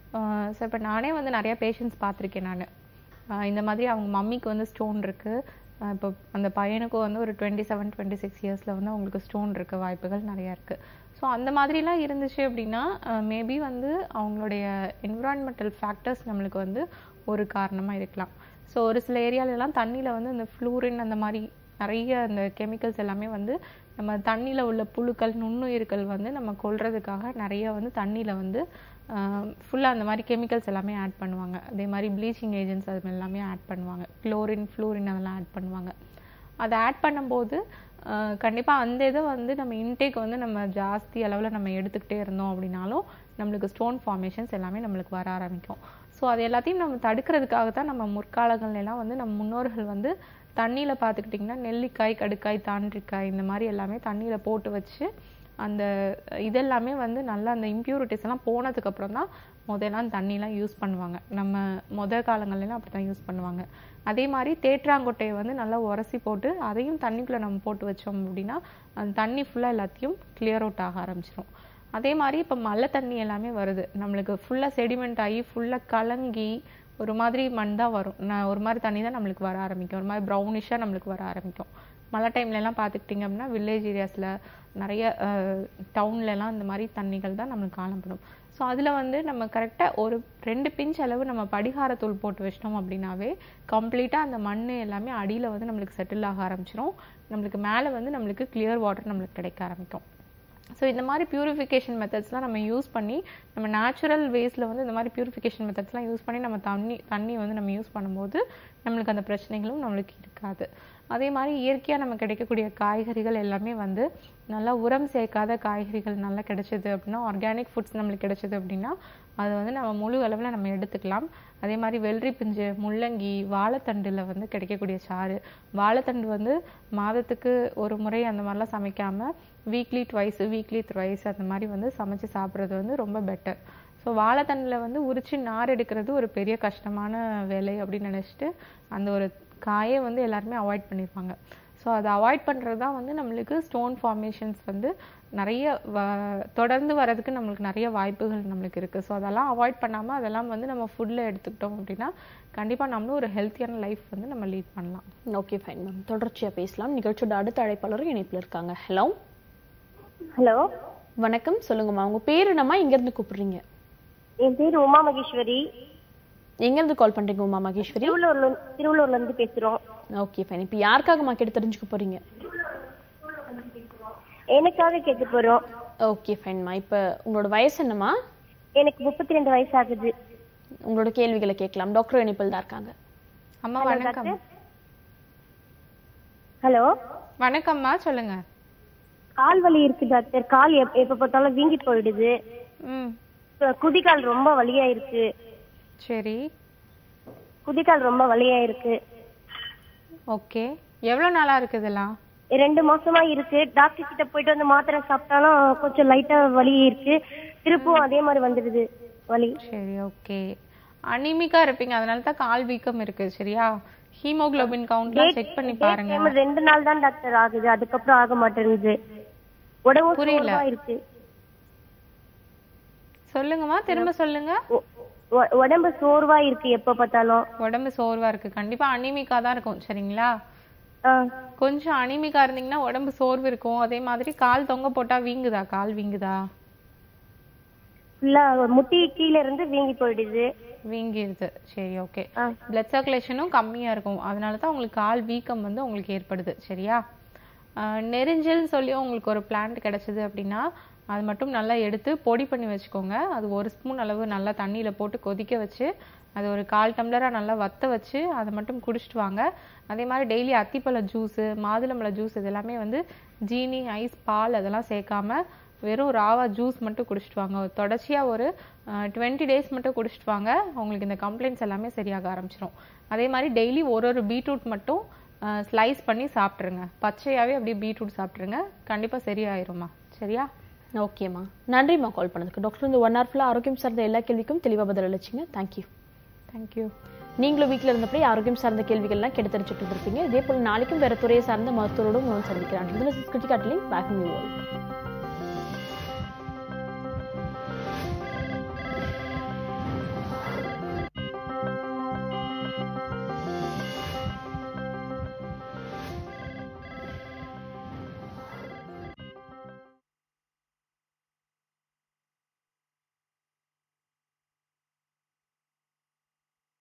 ஸோ இப்போ நானே வந்து நிறைய பேஷண்ட்ஸ் பார்த்துருக்கேன் நான் இந்த மாதிரி அவங்க மம்மிக்கு வந்து ஸ்டோன் இருக்கு ஆஹ் இப்போ அந்த பையனுக்கும் வந்து ஒரு டுவெண்ட்டி செவன் டுவெண்ட்டி சிக்ஸ் இயர்ஸில் வந்து அவங்களுக்கு ஸ்டோன் இருக்க வாய்ப்புகள் நிறையா இருக்கு ஸோ அந்த மாதிரிலாம் இருந்துச்சு அப்படின்னா மேபி வந்து அவங்களுடைய என்விரான்மெண்டல் ஃபேக்டர்ஸ் நம்மளுக்கு வந்து ஒரு காரணமாக இருக்கலாம் ஸோ ஒரு சில ஏரியாலலாம் தண்ணியில் வந்து இந்த ஃப்ளூரின் அந்த மாதிரி நிறைய அந்த கெமிக்கல்ஸ் எல்லாமே வந்து நம்ம தண்ணியில் உள்ள புழுக்கள் நுண்ணுயிர்கள் வந்து நம்ம கொல்றதுக்காக நிறைய வந்து தண்ணியில் வந்து ஃபுல்லாக அந்த மாதிரி கெமிக்கல்ஸ் எல்லாமே ஆட் பண்ணுவாங்க அதே மாதிரி ப்ளீச்சிங் ஏஜென்ட்ஸ் அது மாதிரி எல்லாமே ஆட் பண்ணுவாங்க குளோரின் ஃப்ளூரின் அதெல்லாம் ஆட் பண்ணுவாங்க அதை ஆட் பண்ணும்போது ஆஹ் கண்டிப்பா அந்த இதை வந்து நம்ம இன்டேக் வந்து நம்ம ஜாஸ்தி அளவுல நம்ம எடுத்துக்கிட்டே இருந்தோம் அப்படின்னாலும் நம்மளுக்கு ஸ்டோன் ஃபார்மேஷன்ஸ் எல்லாமே நம்மளுக்கு வர ஆரம்பிக்கும் ஸோ அது எல்லாத்தையும் நம்ம தடுக்கிறதுக்காக தான் நம்ம முற்காலங்கள்ல எல்லாம் வந்து நம்ம முன்னோர்கள் வந்து தண்ணியில பார்த்துக்கிட்டிங்கன்னா நெல்லிக்காய் கடுக்காய் தாண்டிக்காய் இந்த மாதிரி எல்லாமே தண்ணியில போட்டு வச்சு அந்த இதெல்லாமே வந்து நல்லா அந்த இம்ப்யூரிட்டிஸ் எல்லாம் போனதுக்கு அப்புறம் தான் முதல்லாம் தண்ணிலாம் யூஸ் பண்ணுவாங்க நம்ம முத காலங்கள்லாம் அப்படி தான் யூஸ் பண்ணுவாங்க அதே மாதிரி தேற்றாங்கொட்டையை வந்து நல்லா உரசி போட்டு அதையும் தண்ணிக்குள்ள நம்ம போட்டு வச்சோம் அப்படின்னா அந்த தண்ணி ஃபுல்லா எல்லாத்தையும் கிளியர் அவுட் ஆக ஆரம்பிச்சிடும் அதே மாதிரி இப்போ மழை தண்ணி எல்லாமே வருது நம்மளுக்கு ஃபுல்லா செடிமெண்ட் ஆகி ஃபுல்லா கலங்கி ஒரு மாதிரி மண் தான் வரும் நான் ஒரு மாதிரி தண்ணி தான் நம்மளுக்கு வர ஆரம்பிக்கும் ஒரு மாதிரி ப்ரௌனிஷாக நம்மளுக்கு வர ஆரம்பிக்கும் மழை டைம்ல எல்லாம் பார்த்துக்கிட்டிங்க அப்படின்னா வில்லேஜ் ஏரியாஸில் நிறைய டவுன்ல எல்லாம் இந்த மாதிரி தண்ணிகள் தான் நம்மளுக்கு காணப்படும் ஸோ அதில் வந்து நம்ம கரெக்டாக ஒரு ரெண்டு பிஞ்ச் அளவு நம்ம படிகாரத்தூள் போட்டு வச்சிட்டோம் அப்படின்னாவே கம்ப்ளீட்டாக அந்த மண் எல்லாமே அடியில் வந்து நம்மளுக்கு செட்டில் ஆக ஆரம்பிச்சிரும் நம்மளுக்கு மேலே வந்து நம்மளுக்கு கிளியர் வாட்டர் நம்மளுக்கு கிடைக்க ஆரம்பிக்கும் ஸோ இந்த மாதிரி பியூரிஃபிகேஷன் மெத்தட்ஸ்லாம் நம்ம யூஸ் பண்ணி நம்ம நேச்சுரல் வேஸில் வந்து இந்த மாதிரி பியூரிஃபிகேஷன் மெத்தட்ஸ்லாம் யூஸ் பண்ணி நம்ம தண்ணி தண்ணி வந்து நம்ம யூஸ் பண்ணும்போது நம்மளுக்கு அந்த பிரச்சனைகளும் நம்மளுக்கு இருக்காது அதே மாதிரி இயற்கையாக நம்ம கிடைக்கக்கூடிய காய்கறிகள் எல்லாமே வந்து நல்லா உரம் சேர்க்காத காய்கறிகள் நல்லா கிடைச்சது அப்படின்னா ஆர்கானிக் ஃபுட்ஸ் நம்மளுக்கு கிடைச்சது அப்படின்னா அது வந்து நம்ம முழு அளவில் நம்ம எடுத்துக்கலாம் அதே மாதிரி வெள்ளரி பிஞ்சு முள்ளங்கி வாழைத்தண்டுல வந்து கிடைக்கக்கூடிய சாறு வாழைத்தண்டு வந்து மாதத்துக்கு ஒரு முறை அந்த மாதிரிலாம் சமைக்காம வீக்லி ட்வைஸ் வீக்லி த்ரைஸ் அந்த மாதிரி வந்து சமைச்சு சாப்பிட்றது வந்து ரொம்ப பெட்டர் ஸோ வாழைத்தண்டில் வந்து உரிச்சு நார் எடுக்கிறது ஒரு பெரிய கஷ்டமான வேலை அப்படின்னு நினச்சிட்டு அந்த ஒரு காயை வந்து எல்லாருமே அவாய்ட் பண்ணியிருப்பாங்க ஸோ அதை அவாய்ட் பண்ணுறது தான் வந்து நம்மளுக்கு ஸ்டோன் ஃபார்மேஷன்ஸ் வந்து நிறைய வ- தொடர்ந்து வர்றதுக்கு நம்மளுக்கு நிறைய வாய்ப்புகள் நம்மளுக்கு இருக்குது ஸோ அதெல்லாம் அவாய்ட் பண்ணாமல் அதெல்லாம் வந்து நம்ம ஃபுட்டில் எடுத்துக்கிட்டோம் அப்படின்னா கண்டிப்பாக நம்மளும் ஒரு ஹெல்த்தியான லைஃப் வந்து நம்ம லீட் பண்ணலாம் ஓகே ஃபைன் மேம் தொடர்ச்சியா பேசலாம் நிகழ்ச்சியோட அடுத்த அழைப்பாளரும் இணைப்புல இருக்காங்க ஹலோ ஹலோ வணக்கம் சொல்லுங்கம்மா உங்க பேர் என்னம்மா எங்க இருந்து கூப்பிடுறீங்க என் பேர் உமா மகேஸ்வரி எங்க இருந்து கால் பண்றீங்க உமா மகேஸ்வரி திருவள்ளூர்ல திருவள்ளூர்ல இருந்து பேசுறோம் ஓகே ஃபைன் இப்போ யாருக்காகம்மா கேட்டு தெரிஞ்சுக்க போறீங்க எனக்காக கேட்க போறோம் ஓகே ஃபைன்மா இப்போ உங்களோட வயசு என்னம்மா எனக்கு முப்பத்தி ரெண்டு வயசு ஆகுது உங்களோட கேள்விகளை கேட்கலாம் டாக்டர் இணைப்பில் தான் இருக்காங்க அம்மா Hello, வணக்கம் doctor. ஹலோ வணக்கம்மா சொல்லுங்க கால் வலி இருக்கு டாக்டர் கால் எப்- எப்ப பார்த்தாலும் வீங்கி போயிடுது ம் இப்ப குதிகால் ரொம்ப வலியா இருக்கு சரி குதிகால் ரொம்ப வலியா இருக்கு ஓகே எவ்வளோ நாளா இருக்கு இதெல்லாம் ரெண்டு மாசமா இருக்கு டாக்டர் கிட்ட போயிட்டு வந்து மாத்திரை சாப்பிட்டாலும் கொஞ்சம் லைட்டா வலி இருக்கு திருப்பும் அதே மாதிரி வந்துடுது வலி சரி ஓகே அனிமிக்கா இருப்பீங்க அதனால தான் கால் வீக்கம் இருக்கு சரியா ஹீமோகுளோபின் கவுண்ட்லாம் செக் பண்ணி பாருங்க டைம் ரெண்டு நாள் தான் டாக்டர் ஆகுது அதுக்கப்புறம் ஆக மாட்டேங்குது உடம்பு புரியல. சோர்வா இருக்கு சொல்லுங்கம்மா திரும்ப சொல்லுங்க உ- உடம்பு சோர்வா இருக்கு எப்ப பார்த்தாலும் உடம்பு சோர்வா இருக்கு கண்டிப்பா அனிமிக்கா தான் இருக்கும் சரிங்களா கொஞ்சம் அனிமிக்கா இருந்தீங்கன்னா உடம்பு சோர்வு இருக்கும் அதே மாதிரி கால் தொங்க போட்டா வீங்குதா கால் வீங்குதா ஃபுல்லா முட்டி கீழ இருந்து வீங்கி போயிடுது வீங்கிடுது சரி ஓகே பிளட் சர்க்குலேஷனும் கம்மியா இருக்கும் அதனால தான் உங்களுக்கு கால் வீக்கம் வந்து உங்களுக்கு ஏற்படுது சரியா ஆஹ் நெரிஞ்சல்னு சொல்லி உங்களுக்கு ஒரு பிளான்ட் கிடைச்சது அப்படின்னா அது மட்டும் நல்லா எடுத்து பொடி பண்ணி வச்சுக்கோங்க அது ஒரு ஸ்பூன் அளவு நல்லா தண்ணியில போட்டு கொதிக்க வச்சு அது ஒரு கால் டம்ளரா நல்லா வத்த வச்சு அதை மட்டும் குடிச்சிட்டு வாங்க அதே மாதிரி டெய்லி அத்திப்பழ ஜூஸு மாதுளம்பழ ஜூஸ் இது எல்லாமே வந்து ஜீனி ஐஸ் பால் அதெல்லாம் சேர்க்காம வெறும் ராவா ஜூஸ் மட்டும் குடிச்சிட்டு வாங்க தொடர்ச்சியா ஒரு டுவெண்ட்டி டேஸ் மட்டும் குடிச்சிட்டு வாங்க உங்களுக்கு இந்த கம்ப்ளைண்ட்ஸ் எல்லாமே சரியாக ஆரம்பிச்சிரும் அதே மாதிரி டெய்லி ஒரு ஒரு பீட்ரூட் மட்டும் ஸ்லைஸ் பண்ணி சாப்பிட்ருங்க பச்சையாவே அப்படியே பீட்ரூட் சாப்பிட்ருங்க கண்டிப்பா சரியாயிரும்மா சரியா ஓகேம்மா நன்றிம்மா கால் பண்ணதுக்கு டாக்டர் இந்த ஒன் ஹவர் ஃபுல்லாக ஆரோக்கியம் சார்ந்த எல்லா கேள்விக்கும் தெளிவாக பதில் அளிச்சிங்க தேங்க்யூ தேங்க்யூ நீங்களும் வீட்டில் இருந்தபடி ஆரோக்கியம் சார்ந்த கேள்விகள்லாம் கேட்டு தெரிஞ்சுட்டு இருப்பீங்க இதே போல் நாளைக்கும் வேற துறையை சார்ந்த மருத்துவரோடும் உணவு சந்திக்கிறான் கிருத்திகாட்டிலையும் பேக் நியூ வேர்ல்ட்